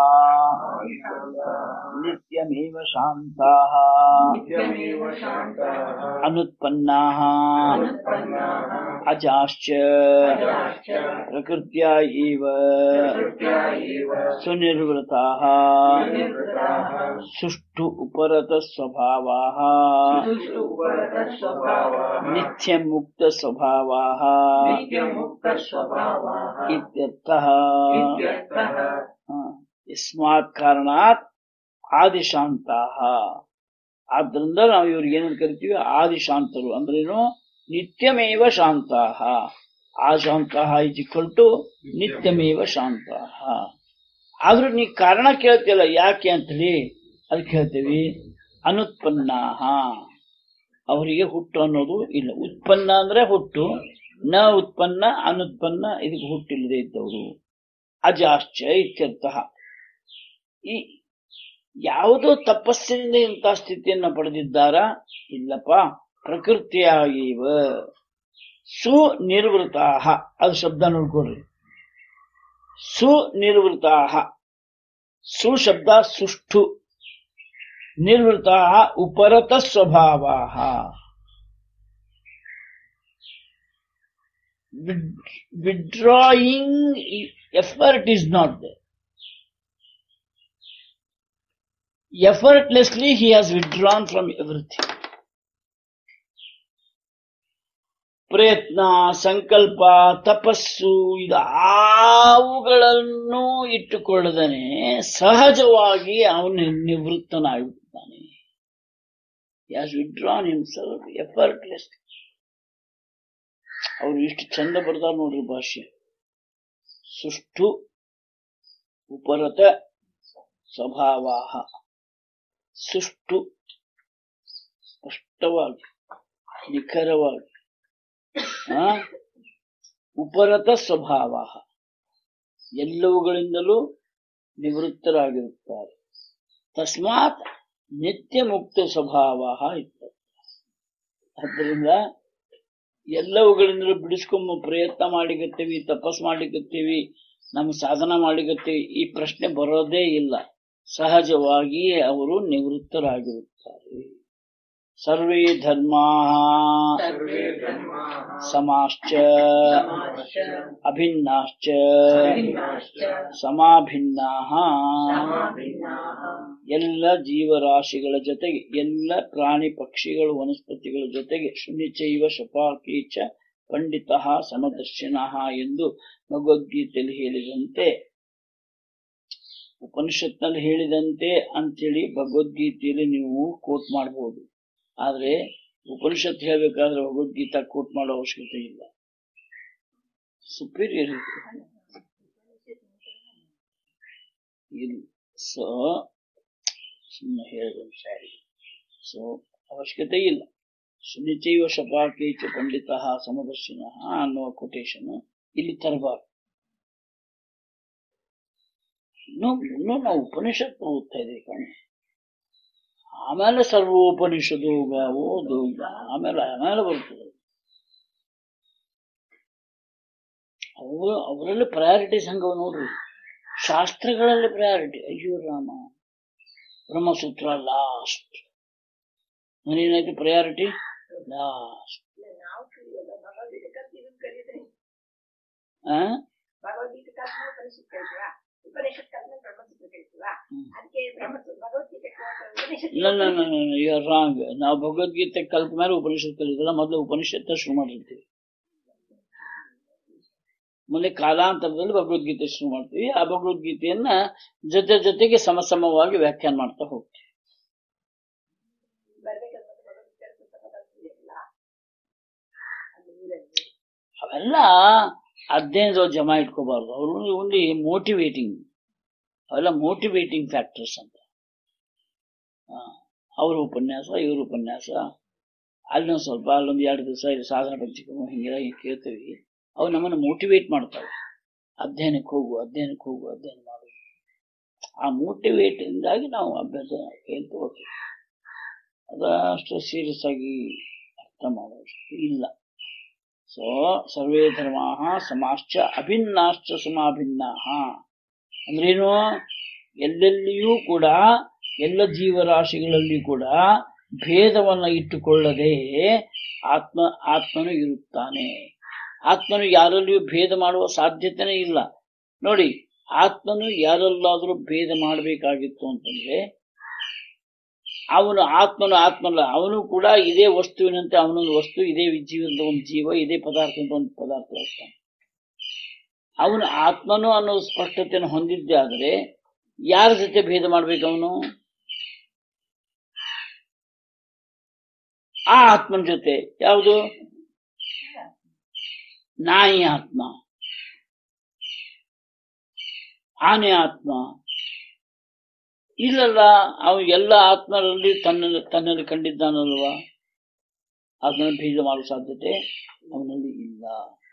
ನಿತ್ಯಮೇವ ಶಾಂತಾಃ ನಿತ್ಯಮೇವ ಶಾಂತಾಃ ಅನುತ್ಪನ್ನಾಃ ಅನುತ್ಪನ್ನಾಃ ಅಜಾಶ್ಚ ಅಜಾಶ್ಚ ಪ್ರಕೃತ್ಯ ಇವ ಪ್ರಕೃತ್ಯ ಏವ ಸುನಿರ್ವೃತಾಃ ಸುನಿರ್ವೃತಾಃ ಸುಷ್ಟು ಉಪರತ ಸ್ವಭಾವಾಃ ಸುಷ್ಟು ಉಪರತ ಸ್ವಭಾವಾಃ ನಿತ್ಯ ಮುಕ್ತ ಸ್ವಭಾವಾಃ ನಿತ್ಯಮುಕ್ತ ಸ್ವಭಾವಾಃ ಇತ್ಯರ್ಥಃ ಇತ್ಯರ್ಥಃ ಹ. ಯಸ್ಮಾತ್ ಕಾರಣಾತ್ ಆದಿಶಾಂತಾಹ ಆದ್ರಿಂದ ನಾವು ಇವ್ರಿಗೆ ಏನಂತ ಕರಿತೀವಿ ಆದಿಶಾಂತರು ಅಂದ್ರೇನು ನಿತ್ಯಮೇವ ಶಾಂತಾಹ ಆಶಾಂತಾಹ ಇಸ್ ಈಕ್ವಲ್ ಟು ನಿತ್ಯಮೇವ ಶಾಂತಾಹ ಆದ್ರೂ ನೀ ಕಾರಣ ಕೇಳ್ತಿಲ್ಲ ಯಾಕೆ ಅಂತೇಳಿ ಅದಕ್ಕೆ ಹೇಳ್ತೀವಿ ಅನುತ್ಪನ್ನಾಹ ಅವರಿಗೆ ಹುಟ್ಟು ಅನ್ನೋದು ಇಲ್ಲ ಉತ್ಪನ್ನ ಅಂದ್ರೆ ಹುಟ್ಟು ನ ಉತ್ಪನ್ನ ಅನುತ್ಪನ್ನ ಇದಕ್ಕೆ ಹುಟ್ಟಿಲ್ಲದೆ ಇದ್ದವರು ಅಜಾಶ್ಚ ಇತ್ಯರ್ಥ ಈ ಯಾವುದೋ ತಪಸ್ಸಿನಿಂದ ಇಂಥ ಸ್ಥಿತಿಯನ್ನ ಪಡೆದಿದ್ದಾರಾ ಇಲ್ಲಪ್ಪ ಪ್ರಕೃತಿಯಾಗಿವ ಸುನಿರ್ವೃತಾಹ ಅದು ಶಬ್ದ ನೋಡ್ಕೊಡ್ರಿ ಸುನಿರ್ವೃತಾಹ ಸು ಶಬ್ದ ಸುಷ್ಟು ನಿರ್ವೃತಾಹ ಉಪರತ ಸ್ವಭಾವಾಹ withdrawing effort is not there. Effortlessly he has withdrawn from everything. ಪ್ರಯತ್ನ ಸಂಕಲ್ಪ ತಪಸ್ಸು ಇದು ಅವುಗಳನ್ನು ಇಟ್ಟುಕೊಳ್ಳದನೆ ಸಹಜವಾಗಿ ಅವನು ನಿವೃತ್ತನಾಗಿಬಿಡ್ತಾನೆ ಹ್ಯಾಸ್ ವಿಡ್ರಾನ್ ಹಿಮ್ಸೆಲ್ಫ್ ಎಫರ್ಟ್ಲೆಸ್ ಅವ್ರು ಇಷ್ಟು ಚಂದ ಬರ್ದಾರ ನೋಡ್ರಿ ಭಾಷ್ಯ ಸುಷ್ಟು ಉಪರತ ಸ್ವಭಾವಾಹ ಸುಷ್ಟು ಸ್ಪಷ್ಟವಾಗಿ ನಿಖರವಾಗಿ ಆ, ಉಪರತ ಸ್ವಭಾವ ಎಲ್ಲವುಗಳಿಂದಲೂ ನಿವೃತ್ತರಾಗಿರುತ್ತಾರೆ ತಸ್ಮಾತ್ ನಿತ್ಯ ಮುಕ್ತ ಸ್ವಭಾವ ಇತ್ತು ಆದ್ದರಿಂದ ಎಲ್ಲವುಗಳಿಂದಲೂ ಬಿಡಿಸ್ಕೊಂಬ ಪ್ರಯತ್ನ ಮಾಡಿಕತ್ತೀವಿ ತಪಸ್ ಮಾಡ್ಲಿಕತ್ತೀವಿ ನಮ್ಮ ಸಾಧನ ಮಾಡ್ಲಿಕತ್ತೀವಿ ಈ ಪ್ರಶ್ನೆ ಬರೋದೇ ಇಲ್ಲ ಸಹಜವಾಗಿ ಅವರು ನಿವೃತ್ತರಾಗಿರುತ್ತಾರೆ ಸರ್ವೇ ಧರ್ಮಾ ಸರ್ವೇ ಧರ್ಮಾಃ ಸಮಾಶ್ಚ ಸಮಾಶ್ಚ ಅಭಿನ್ನಾಶ್ಚ ಅಭಿನ್ನಾಶ್ಚ ಸಮಾಭಿನ್ನಾಃ ಸಮಾಭಿನ್ನಾಃ ಎಲ್ಲ ಜೀವರಾಶಿಗಳ ಜೊತೆಗೆ ಎಲ್ಲ ಪ್ರಾಣಿ ಪಕ್ಷಿಗಳು ವನಸ್ಪತಿಗಳ ಜೊತೆಗೆ ಶುನಿಚೈವ ಶಪಾಕಿ ಚ ಪಂಡಿತ ಸಮದರ್ಶಿನ ಎಂದು ಭಗವದ್ಗೀತೆಯಲ್ಲಿ ಹೇಳಿದಂತೆ ಉಪನಿಷತ್ನಲ್ಲಿ ಹೇಳಿದಂತೆ ಅಂತೇಳಿ ಭಗವದ್ಗೀತೆಯಲ್ಲಿ ನೀವು ಕೋಟ್ ಮಾಡಬಹುದು ಆದ್ರೆ ಉಪನಿಷತ್ ಹೇಳ್ಬೇಕಾದ್ರೆ ಭಗವದ್ಗೀತಾ ಕೋಟ್ ಮಾಡೋ ಅವಶ್ಯಕತೆ ಇಲ್ಲ ಸುಪೀರಿಯರ್ ಇಲ್ಲ ಸೊ ಸುಮ್ಮನೆ ಹೇಳಿದ ಸಾರಿ ಸೊ ಅವಶ್ಯಕತೆ ಇಲ್ಲ ಸುನಿಚೈವ ಶಪಾಕೇಚ ಪಂಡಿತ ಸಮದರ್ಶಿನ ಅನ್ನುವ ಕೊಟೇಶನ್ ಇಲ್ಲಿ ತರಬಾರ್ದು ಇನ್ನೂ ಇನ್ನೂ ನಾವು ಉಪನಿಷತ್ ಓದ್ತಾ ಇದ್ದೀವಿ ಕಣೆ ಆಮೇಲೆ ಸರ್ವೋಪನಿಷದು ಓದು ಆಮೇಲೆ ಆಮೇಲೆ ಬರ್ತದೆ ಅವರು ಅವರಲ್ಲಿ ಪ್ರಯಾರಿಟೀಸ್ ಹಂಗ ನೋಡ್ರಿ ಶಾಸ್ತ್ರಗಳಲ್ಲಿ ಪ್ರಯಾರಿಟಿ ಅಯ್ಯೋ ರಾಮ ಬ್ರಹ್ಮಸೂತ್ರ ಲಾಸ್ಟ್ ಏನಾಯ್ತು ಪ್ರಯಾರಿಟಿ ಲಾಸ್ಟ್ ನಾವು ಕಲಿಯೋದು ಭಗವದ್ಗೀತೆ ಕಲ್ತು ಇದನ್ನ ಕಲಿಯೋದ್ರಿ ಆ ಭಗವದ್ಗೀತೆ ಕಲ್ತ ಉಪನಿಷತ್ ಕಲಿತೀವ ಉಪನಿಷತ್ ಕಲ್ತ ಬ್ರಹ್ಮಸೂತ್ರ ಕಲಿತೀವ ಹ್ಮ್. ಅದಕ್ಕೆ ಬ್ರಹ್ಮಸೂತ್ರ ಭಗವದ್ಗೀತೆ ಕಲ್ತ ಉಪನಿಷತ್ ಇಲ್ಲ ಯು ಆರ್ ರಾಂಗ್ ನಾವು ಭಗವದ್ಗೀತೆ ಕಲ್ತ ಮೇಲೆ ಉಪನಿಷತ್ ಕಲಿತಲ್ಲ ಮೊದಲು ಉಪನಿಷತ್ ಶುರು ಮಾಡಿರ್ತೀವಿ ಮುಂದೆ ಕಾಲಾಂತರದಲ್ಲಿ ಭಗವದ್ಗೀತೆ ಶುರು ಮಾಡ್ತೀವಿ ಆ ಭಗವದ್ಗೀತೆಯನ್ನ ಜೊತೆ ಜೊತೆಗೆ ಸಮಸಮವಾಗಿ ವ್ಯಾಖ್ಯಾನ ಮಾಡ್ತಾ ಹೋಗ್ತೀವಿ ಬರ್ಬೇಕಾದ್ರೆ ಭಗವದ್ಗೀತೆ ಪುಸ್ತಕ ಬರ್ತಿದೆಯಲ್ಲ ಅದು ಊರಲ್ಲಿ ಅವೆಲ್ಲ ಹದಿನೈದು ಜಮಾ ಇಟ್ಕೋಬಾರ್ದು ಅವರು ಓನ್ಲಿ ಮೋಟಿವೇಟಿಂಗ್ ಅವೆಲ್ಲ ಮೋಟಿವೇಟಿಂಗ್ ಫ್ಯಾಕ್ಟರ್ಸ್ ಅಂತ ಆ, ಅವ್ರ ಉಪನ್ಯಾಸ ಇವ್ರ ಉಪನ್ಯಾಸ ಅಲ್ಲೊಂದು ಸ್ವಲ್ಪ ಅಲ್ಲೊಂದು ಎರಡು ದಿವಸ ಇಲ್ಲಿ ಸಾಧನ ಪಂಚಕಮು ಹಿಂಗೆಲ್ಲ ಹಿಂಗ್ ಕೇಳ್ತೀವಿ ಅವು ನಮ್ಮನ್ನು ಮೋಟಿವೇಟ್ ಮಾಡ್ತವೆ ಅಧ್ಯಯನಕ್ಕೆ ಹೋಗು ಅಧ್ಯಯನಕ್ಕೆ ಹೋಗು ಅಧ್ಯಯನ ಮಾಡು ಆ ಮೋಟಿವೇಟ್ ಇಂದಾಗಿ ನಾವು ಅಭ್ಯಾಸ ಕೇಳ್ತಾ ಹೋಗ್ತೀವಿ ಅದಷ್ಟು ಸೀರಿಯಸ್ ಆಗಿ ಅರ್ಥ ಮಾಡೋಷ್ಟು ಇಲ್ಲ ಸೊ ಸರ್ವೇ ಧರ್ಮಾ ಸಮಾಶ್ಚ ಅಭಿನ್ನಾಶ್ಚ ಸಮಾಭಿನ್ನ ಅಂದ್ರೇನು ಎಲ್ಲೆಲ್ಲಿಯೂ ಕೂಡ ಎಲ್ಲ ಜೀವರಾಶಿಗಳಲ್ಲಿ ಕೂಡ ಭೇದವನ್ನ ಇಟ್ಟುಕೊಳ್ಳದೆ ಆತ್ಮ ಆತ್ಮನು ಇರುತ್ತಾನೆ ಆತ್ಮನು ಯಾರಲ್ಲಿಯೂ ಭೇದ ಮಾಡುವ ಸಾಧ್ಯತೆನೇ ಇಲ್ಲ ನೋಡಿ ಆತ್ಮನು ಯಾರಲ್ಲಾದ್ರೂ ಭೇದ ಮಾಡಬೇಕಾಗಿತ್ತು ಅಂತಂದ್ರೆ ಅವನು ಆತ್ಮನು ಆತ್ಮಲ್ಲ ಅವನು ಕೂಡ ಇದೇ ವಸ್ತುವಿನಂತೆ ಅವನೊಂದು ವಸ್ತು ಇದೇ ಜೀವನದ ಒಂದು ಜೀವ ಇದೇ ಪದಾರ್ಥ ಅಂತ ಒಂದು ಪದಾರ್ಥ ಆಗ್ತಾನೆ ಅವನು ಆತ್ಮನು ಅನ್ನೋ ಸ್ಪಷ್ಟತೆಯನ್ನು ಹೊಂದಿದ್ದೆ ಆದರೆ ಯಾರ ಜೊತೆ ಭೇದ ಮಾಡ್ಬೇಕು ಅವನು ಆ ಆತ್ಮನ ಜೊತೆ ಯಾವುದು ನಾಯಿ ಆತ್ಮ ಆನೆ ಆತ್ಮ ಇಲ್ಲಲ್ಲ ಅವನು ಎಲ್ಲ ಆತ್ಮರಲ್ಲಿ ತನ್ನ ತನ್ನಲ್ಲಿ ಕಂಡಿದ್ದಾನಲ್ವಾ ಅದನ್ನು ಭೇದ ಮಾಡುವ ಸಾಧ್ಯತೆ ಅವನಲ್ಲಿ ಇಲ್ಲ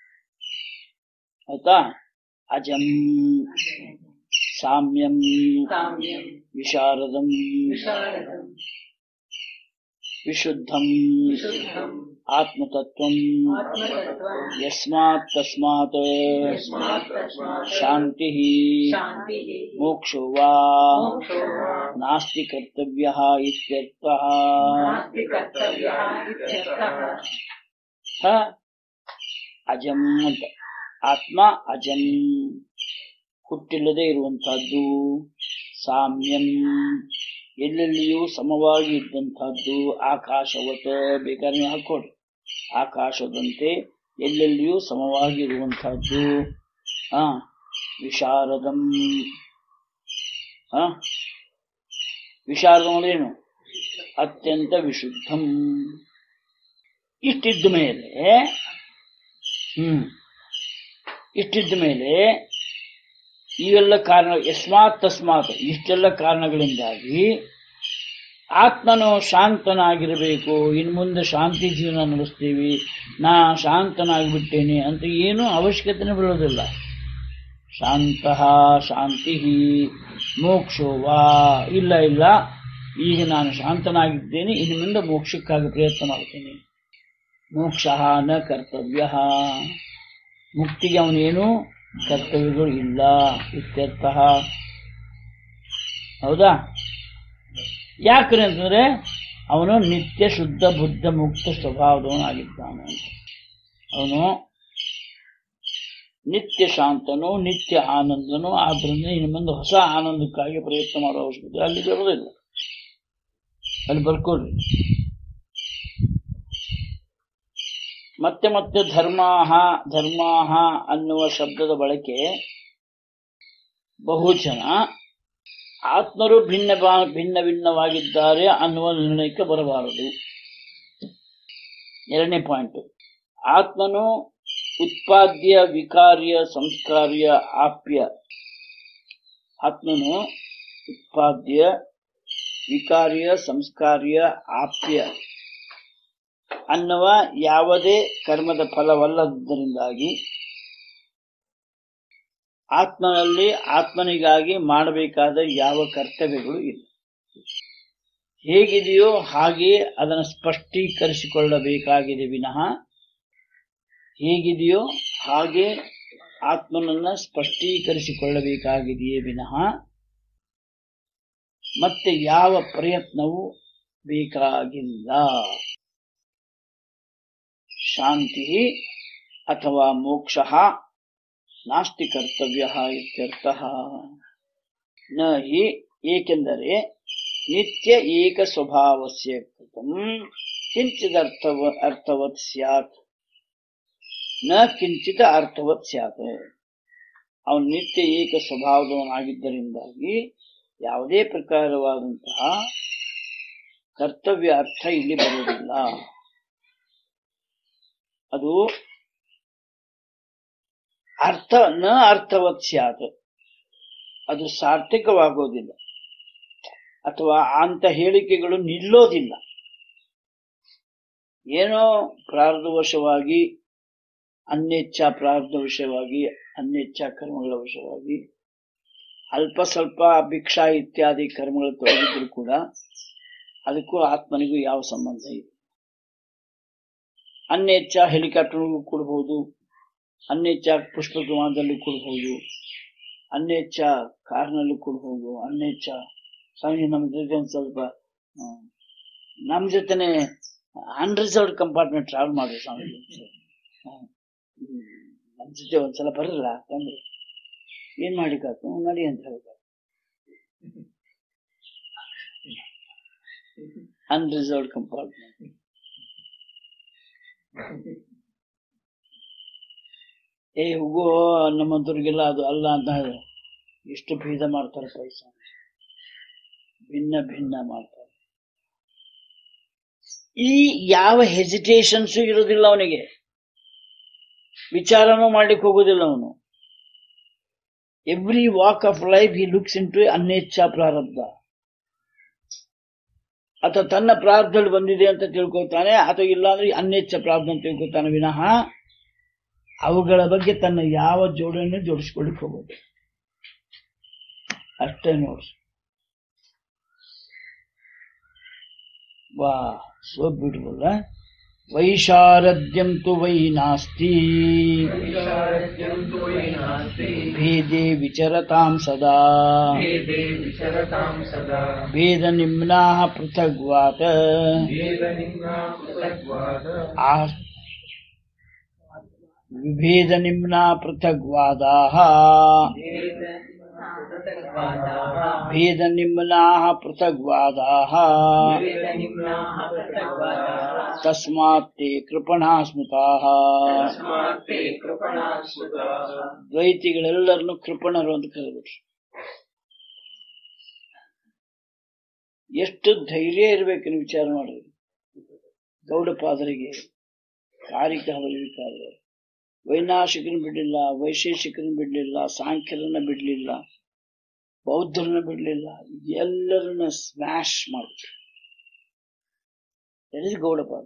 ಆಯ್ತಾ ಅಜಂ ಸಾಮ್ಯಂ ಸಾಮ್ಯಂ ವಿಶಾರದಂ ವಿಶಾರದಂ ವಿಶುದ್ಧಂ ವಿಶುದ್ಧಂ ಆತ್ಮತತ್ವಂ ಆತ್ಮತತ್ವಂ ಯಸ್ಮಾತ್ ತಸ್ಮಾತ್ ಯಸ್ಮಾತ್ ತಸ್ಮಾತ್ ಶಾಂತಿ ಶಾಂತಿಃ ಮೋಕ್ಷೋ ವಾ ಮೋಕ್ಷೋ ವಾ ನಾಸ್ತಿ ಕರ್ತವ್ಯ ಇತ್ಯರ್ಥಃ ನಾಸ್ತಿ ಕರ್ತವ್ಯಃ ಇತ್ಯರ್ಥಃ ಹ? ಅಜಂ ಅಂತ ಆತ್ಮ ಅಜಂ ಹುಟ್ಟಿಲ್ಲದೆ ಇರುವಂತಹದ್ದು ಸಾಮ್ಯಂ ಎಲ್ಲೆಲ್ಲಿಯೂ ಸಮವಾಗಿ ಇದ್ದಂತಹದ್ದು ಆಕಾಶವತ ಬೇಕಾದ್ರೆ ನೀವು ಹಾಕೊಡ್ರಿ ಆಕಾಶದಂತೆ ಎಲ್ಲೆಲ್ಲಿಯೂ ಸಮವಾಗಿ ಇರುವಂತಹದ್ದು ಆ ವಿಶಾರದಂ ಆ ವಿಶಾರದಂ ಅಂದ್ರೇನು ಅತ್ಯಂತ ವಿಶುದ್ಧಂ ಇಷ್ಟಿದ್ದ ಮೇಲೆ ಹ್ಮ್ ಇಷ್ಟಿದ್ದ ಮೇಲೆ ಇವೆಲ್ಲ ಕಾರಣ ಯಸ್ಮಾತ್ ತಸ್ಮಾತ್ ಇಷ್ಟೆಲ್ಲ ಕಾರಣಗಳಿಂದಾಗಿ ಆತ್ಮನು ಶಾಂತನಾಗಿರಬೇಕು ಇನ್ನು ಮುಂದೆ ಶಾಂತಿ ಜೀವನ ನಡೆಸ್ತೀವಿ ನಾ ಶಾಂತನಾಗಿಬಿಟ್ಟೇನೆ ಅಂತ ಏನೂ ಅವಶ್ಯಕತೆನೇ ಬೀಳೋದಿಲ್ಲ ಶಾಂತ ಶಾಂತಿ ಮೋಕ್ಷೋ ವಾ ಇಲ್ಲ ಇಲ್ಲ ಈಗ ನಾನು ಶಾಂತನಾಗಿದ್ದೇನೆ ಇನ್ನು ಮುಂದೆ ಮೋಕ್ಷಕ್ಕಾಗಿ ಪ್ರಯತ್ನ ಮಾಡ್ತೀನಿ ಮೋಕ್ಷ ನ ಕರ್ತವ್ಯ ಮುಕ್ತಿಗೆ ಅವನೇನು ಕರ್ತವ್ಯಗಳು ಇಲ್ಲ ಇತ್ಯರ್ಥ ಹೌದಾ ಯಾಕ್ರೆ ಅಂತಂದ್ರೆ ಅವನು ನಿತ್ಯ ಶುದ್ಧ ಬುದ್ಧ ಮುಕ್ತ ಸ್ವಭಾವದವನಾಗಿದ್ದಾನೆ ಅಂತ ಅವನು ನಿತ್ಯ ಶಾಂತನು ನಿತ್ಯ ಆನಂದನು ಆದ್ರಿಂದ ಇನ್ನು ಮುಂದೆ ಹೊಸ ಆನಂದಕ್ಕಾಗಿ ಪ್ರಯತ್ನ ಮಾಡೋ ಅವಶ್ಯಕತೆ ಅಲ್ಲಿ ಬರೋದಿಲ್ಲ ಅಲ್ಲಿ ಬರ್ಕೊಳ್ರಿ ಮತ್ತೆ ಮತ್ತೆ ಧರ್ಮಾಹ ಧರ್ಮಾಹ ಅನ್ನುವ ಶಬ್ದದ ಬಳಕೆ ಬಹುಜನ ಆತ್ಮರು ಭಿನ್ನ ಬಾ- ಭಿನ್ನ ಭಿನ್ನವಾಗಿದ್ದಾರೆ ಅನ್ನುವ ನಿರ್ಣಯಕ್ಕೆ ಬರಬಾರದು ಎರಡನೇ ಪಾಯಿಂಟ್ ಆತ್ಮನು ಉತ್ಪಾದ್ಯ ವಿಕಾರ್ಯ ಸಂಸ್ಕಾರ್ಯ ಆಪ್ಯ ಆತ್ಮನು ಉತ್ಪಾದ್ಯ ವಿಕಾರ್ಯ ಸಂಸ್ಕಾರ್ಯ ಆಪ್ಯ ಅನ್ನುವ ಯಾವುದೇ ಕರ್ಮದ ಫಲವಲ್ಲದರಿಂದಾಗಿ ಆತ್ಮನಲ್ಲಿ ಆತ್ಮನಿಗಾಗಿ ಮಾಡಬೇಕಾದ ಯಾವ ಕರ್ತವ್ಯಗಳು ಇಲ್ಲ ಹೇಗಿದೆಯೋ ಹಾಗೆಯೇ ಅದನ್ನು ಸ್ಪಷ್ಟೀಕರಿಸಿಕೊಳ್ಳಬೇಕಾಗಿದೆ ವಿನಃ ಹೇಗಿದೆಯೋ ಹಾಗೆ ಆತ್ಮನನ್ನ ಸ್ಪಷ್ಟೀಕರಿಸಿಕೊಳ್ಳಬೇಕಾಗಿದೆಯೇ ವಿನಃ ಮತ್ತೆ ಯಾವ ಪ್ರಯತ್ನವೂ ಬೇಕಾಗಿಲ್ಲ ಶಾಂತಿ ಅಥವಾ ಮೋಕ್ಷ ನಾಸ್ತಿ ಕರ್ತವ್ಯ ಇತ್ಯರ್ಥ ನ ಹಿ ಏಕೆಂದರೆ ನಿತ್ಯ ಏಕ ಸ್ವಭಾವಸ್ಯ ಕೃತಂ ಕಿಂಚಿದರ್ಥವ ಅರ್ಥವತ್ ಸ್ಯಾತ್ ನ ಕಿಂಚಿತ ಅರ್ಥವತ್ ಸ್ಯಾತ್ ಅವನು ನಿತ್ಯ ಏಕ ಸ್ವಭಾವದವನಾಗಿದ್ದರಿಂದಾಗಿ ಯಾವುದೇ ಪ್ರಕಾರವಾದಂತಹ ಕರ್ತವ್ಯ ಅರ್ಥ ಇಲ್ಲಿ ಬರುವುದಿಲ್ಲ ಅದು ಅರ್ಥ ನ ಅರ್ಥವತ್ ಸ್ಯಾತ್ ಅದು ಸಾರ್ಥಕವಾಗೋದಿಲ್ಲ ಅಥವಾ ಅಂತ ಹೇಳಿಕೆಗಳು ನಿಲ್ಲೋದಿಲ್ಲ ಏನೋ ಪ್ರಾರಬ್ಧವಶವಾಗಿ ಅನ್ಯಚ್ಛ ಪ್ರಾರಬ್ಧವಶವಾಗಿ ಅನ್ಯಚ್ಛ ಕರ್ಮಗಳ ವಶವಾಗಿ ಅಲ್ಪ ಸ್ವಲ್ಪ ಭಿಕ್ಷಾ ಇತ್ಯಾದಿ ಕರ್ಮಗಳು ತೊಡಗಿದ್ರು ಕೂಡ ಅದಕ್ಕೂ ಆತ್ಮನಿಗೂ ಯಾವ ಸಂಬಂಧ ಇದೆ ಅನ್ಯಚ್ಛ ಹೆಲಿಕಾಪ್ಟರ್ಗೂ ಕೊಡ್ಬೋದು ಅನ್ಯಚ್ಛ ಪುಷ್ಪ ವಿಮಾನದಲ್ಲಿ ಕೊಡ್ಬೋದು ಅನ್ಯಚ್ಛ ಕಾರ್ನಲ್ಲಿ ಕೊಡ್ಬೋದು ಅನ್ಯಚ್ಛ ಸ್ವಾಮಿ ನಮ್ಮ ಜೊತೆ ಒಂದು ಸ್ವಲ್ಪ ಆ, ನಮ್ಮ ಜೊತೆನೆ ಅನ್ರಿಸರ್ವ್ಡ್ ಕಂಪಾರ್ಟ್ಮೆಂಟ್ ಟ್ರಾವೆಲ್ ಮಾಡ್ರಿ ಸ್ವಾಮಿ ಆ, ಹ್ಮ್, ನಮ್ಮ ಜೊತೆ ಒಂದ್ಸಲ ಬರಲ್ಲ ತಂದ್ರೆ ಏನ್ ಮಾಡಿಕಾತು ನಡಿ ಅಂತ ಹೇಳ್ತಾರೆ ಅನ್ರಿಸರ್ವ್ಡ್ ಕಂಪಾರ್ಟ್ಮೆಂಟ್ ಏ ಹೋಗೋ ನಮ್ಮಂತವ್ರಿಗೆಲ್ಲ ಅದು ಅಲ್ಲ ಅಂತ ಹೇಳಿ ಎಷ್ಟು ಭೇದ ಮಾಡ್ತಾರೆ ಪೈಸ ಭಿನ್ನ ಭಿನ್ನ ಮಾಡ್ತಾರೆ ಈ ಯಾವ ಹೆಸಿಟೇಷನ್ಸ್ ಇರೋದಿಲ್ಲ ಅವನಿಗೆ ವಿಚಾರನೂ ಮಾಡ್ಲಿಕ್ಕೆ ಹೋಗೋದಿಲ್ಲ ಅವನು every walk of life he looks into ಅನ್ಯಚ್ಛಾ ಪ್ರಾರಬ್ಧ ಅಥವಾ ತನ್ನ ಪ್ರಾರಬ್ಧದಲ್ಲಿ ಬಂದಿದೆ ಅಂತ ತಿಳ್ಕೊತಾನೆ ಅಥವಾ ಇಲ್ಲ ಅಂದ್ರೆ ಅನ್ಯಚ್ಛ ಪ್ರಾರಬ್ಧ ಅಂತ ತಿಳ್ಕೊತಾನೆ ವಿನಃ ಅವುಗಳ ಬಗ್ಗೆ ತನ್ನ ಯಾವ ಜೋಡಣೆ ಜೋಡಿಸ್ಕೊಳ್ಳಿಕ್ ಹೋಗೋದು ಅಷ್ಟೇ ನೋಡಿ ವಾ ಸೋ ಬ್ಯೂಟಿಫುಲ್ ವೈಶಾರದ್ಯಂ ತು ವೈ ನಾಸ್ತಿ वैशारद्यं तु वै नास्ति ಭೇದೆ ವಿಚರತಾಂ ಸದಾ भेदे विचरतां सदा ಭೇದ ನಿಮ್ನಾ ಪೃಥಗ್ವಾತ भेदनिम्ना पृथग्वाद ಆ ವಿಭೇದ ನಿಮ್ನಾ ಪೃಥಗ್ವಾದಾಹ ಭೇದ ನಿಮ್ನಾ ಪೃಥಗ್ವಾದಾಹ भेदनिम्नाः पृथग्वादाः ತಸ್ಮಾತ್ ತೇ ಕೃಪಣಾ ಸ್ಮೃತಾಃ तस्मात् ते कृपणा स्मृताः ದ್ವೈತಿಗಳೆಲ್ಲರನ್ನು ಕೃಪಣರು ಅಂತ ಕರೆದ್ರು ಎಷ್ಟು ಧೈರ್ಯ ಇರ್ಬೇಕು ನೀವು ವಿಚಾರ ಮಾಡಿ ಗೌಡಪಾದರಿಗೆ ಕಾರಿಕ ಹವಲಿಕಾರರು ವೈನಾಶಿಕರನ್ನು ಬಿಡಲಿಲ್ಲ ವೈಶೇಷಿಕರನ್ನು ಬಿಡಲಿಲ್ಲ ಸಾಂಖ್ಯರನ್ನ ಬಿಡಲಿಲ್ಲ ಬೌದ್ಧರನ್ನ ಬಿಡಲಿಲ್ಲ ಎಲ್ಲರನ್ನ ಸ್ಮ್ಯಾಶ್ ಮಾಡಿದ್ರು That is ಗೌಡಪಾದ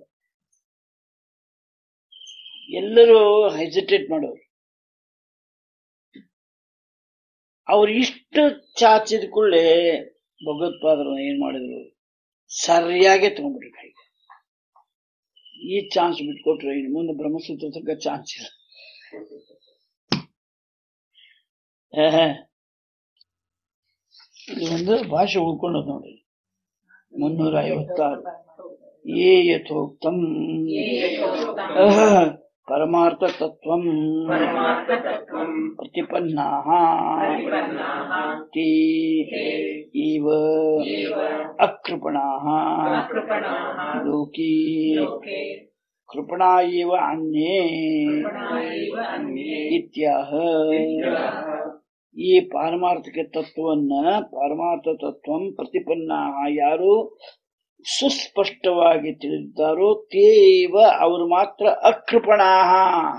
ಎಲ್ಲರೂ ಹೆಸಿಟೇಟ್ ಮಾಡೋರು ಅವ್ರು ಇಷ್ಟು ಚಾಚಿದ ಕೂಡಲೇ ಭಗವತ್ಪಾದರು ಏನ್ ಮಾಡಿದ್ರು ಸರಿಯಾಗಿ ತಗೊಂಡ್ಬಿಟ್ರು ಕೈಗೆ ಈ ಚಾನ್ಸ್ ಬಿಟ್ಕೊಟ್ರೆ ಇನ್ನು ಮುಂದೆ ಬ್ರಹ್ಮಸೂತ್ರ ತಕ್ಕ ಚಾನ್ಸ್ ಇಲ್ಲ ಹೇ, ಇದು ಒಂದು ಭಾಷೆ ಉಳ್ಕೊಂಡದ್ ನೋಡಿ ಮುನ್ನೂರ ಐವತ್ತಾರು ಏ ಯಥೋಕ್ತಂ ಅಹ, ಪರಮಾರ್ಥ ತತ್ವಂ परमार्थतत्त्वम् ಪ್ರತಿಪನ್ನಾಹ प्रतिपन्नाः ते इव अकृपणाः कृपणाः लोके लोके कृपणा एव अन्ये इव अन्ये ಇತ್ಯಾಹ ಈ ಪಾರಮಾರ್ಥಿಕ ತತ್ವವನ್ನ ಪಾರಮಾರ್ಥ ತತ್ವಂ ಪ್ರತಿಪನ್ನ ಯಾರು ಸುಸ್ಪಷ್ಟವಾಗಿ ತಿಳಿದಿದ್ದಾರೋ ತೇವ ಅವರು ಮಾತ್ರ ಅಕೃಪಣಾಹ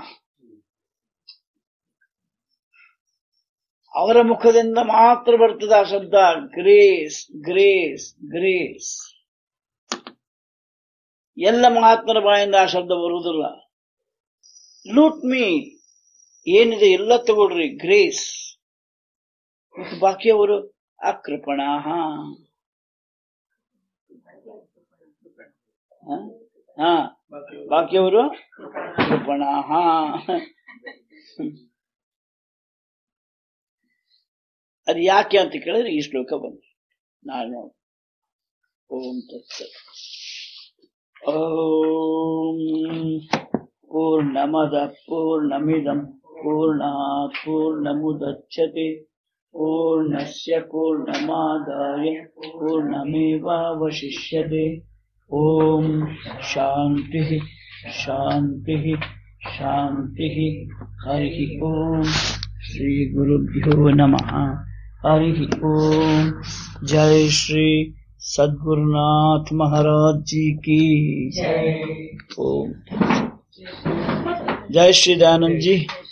ಅವರ ಮುಖದಿಂದ ಮಾತ್ರ ಬರ್ತದೆ ಆ ಶಬ್ದ ಗ್ರೇಸ್ ಗ್ರೇಸ್ ಗ್ರೇಸ್ ಎಲ್ಲ ಮಹಾತ್ಮರ ಬಾಯಿಂದ ಆ ಶಬ್ದ ಬರುವುದಿಲ್ಲ ಲೂಟ್ ಮೀ ಏನಿದೆ ಎಲ್ಲ ತಗೊಳ್ರಿ ಗ್ರೇಸ್ ಮತ್ತು ಬಾಕಿಯವರು ಅಕೃಪಣಾಹ ಹ? ಹಾ ಬಾಕಿಯವರು ಕೃಪಣಾಹ ಅದು ಯಾಕೆ ಅಂತ ಕೇಳಿದ್ರೆ ಈ ಶ್ಲೋಕ ಬಂತು ನಾನು ಓಂ ತತ್ಸತ್ ಓಂ ಪೂರ್ಣಮದ ಪೂರ್ಣಮಿದಂ ಪೂರ್ಣಾತ್ ಪೂರ್ಣಮುದಚ್ಯತೆ ಪೂರ್ಣಸ್ಯ ಪೂರ್ಣಮಾದಾಯ ಪೂರ್ಣಮೇವಾವಶಿಷ್ಯತೆ ಓಂ ಶಾಂತಿ ಶಾಂತಿ ಶಾಂತಿ ಹರಿ ಓಂ ಶ್ರೀ ಗುರುಭ್ಯೋ ನಮಃ हरि ओम जय श्री सद्गुरुनाथ महाराज जी की ओम जय श्री दयानंद जी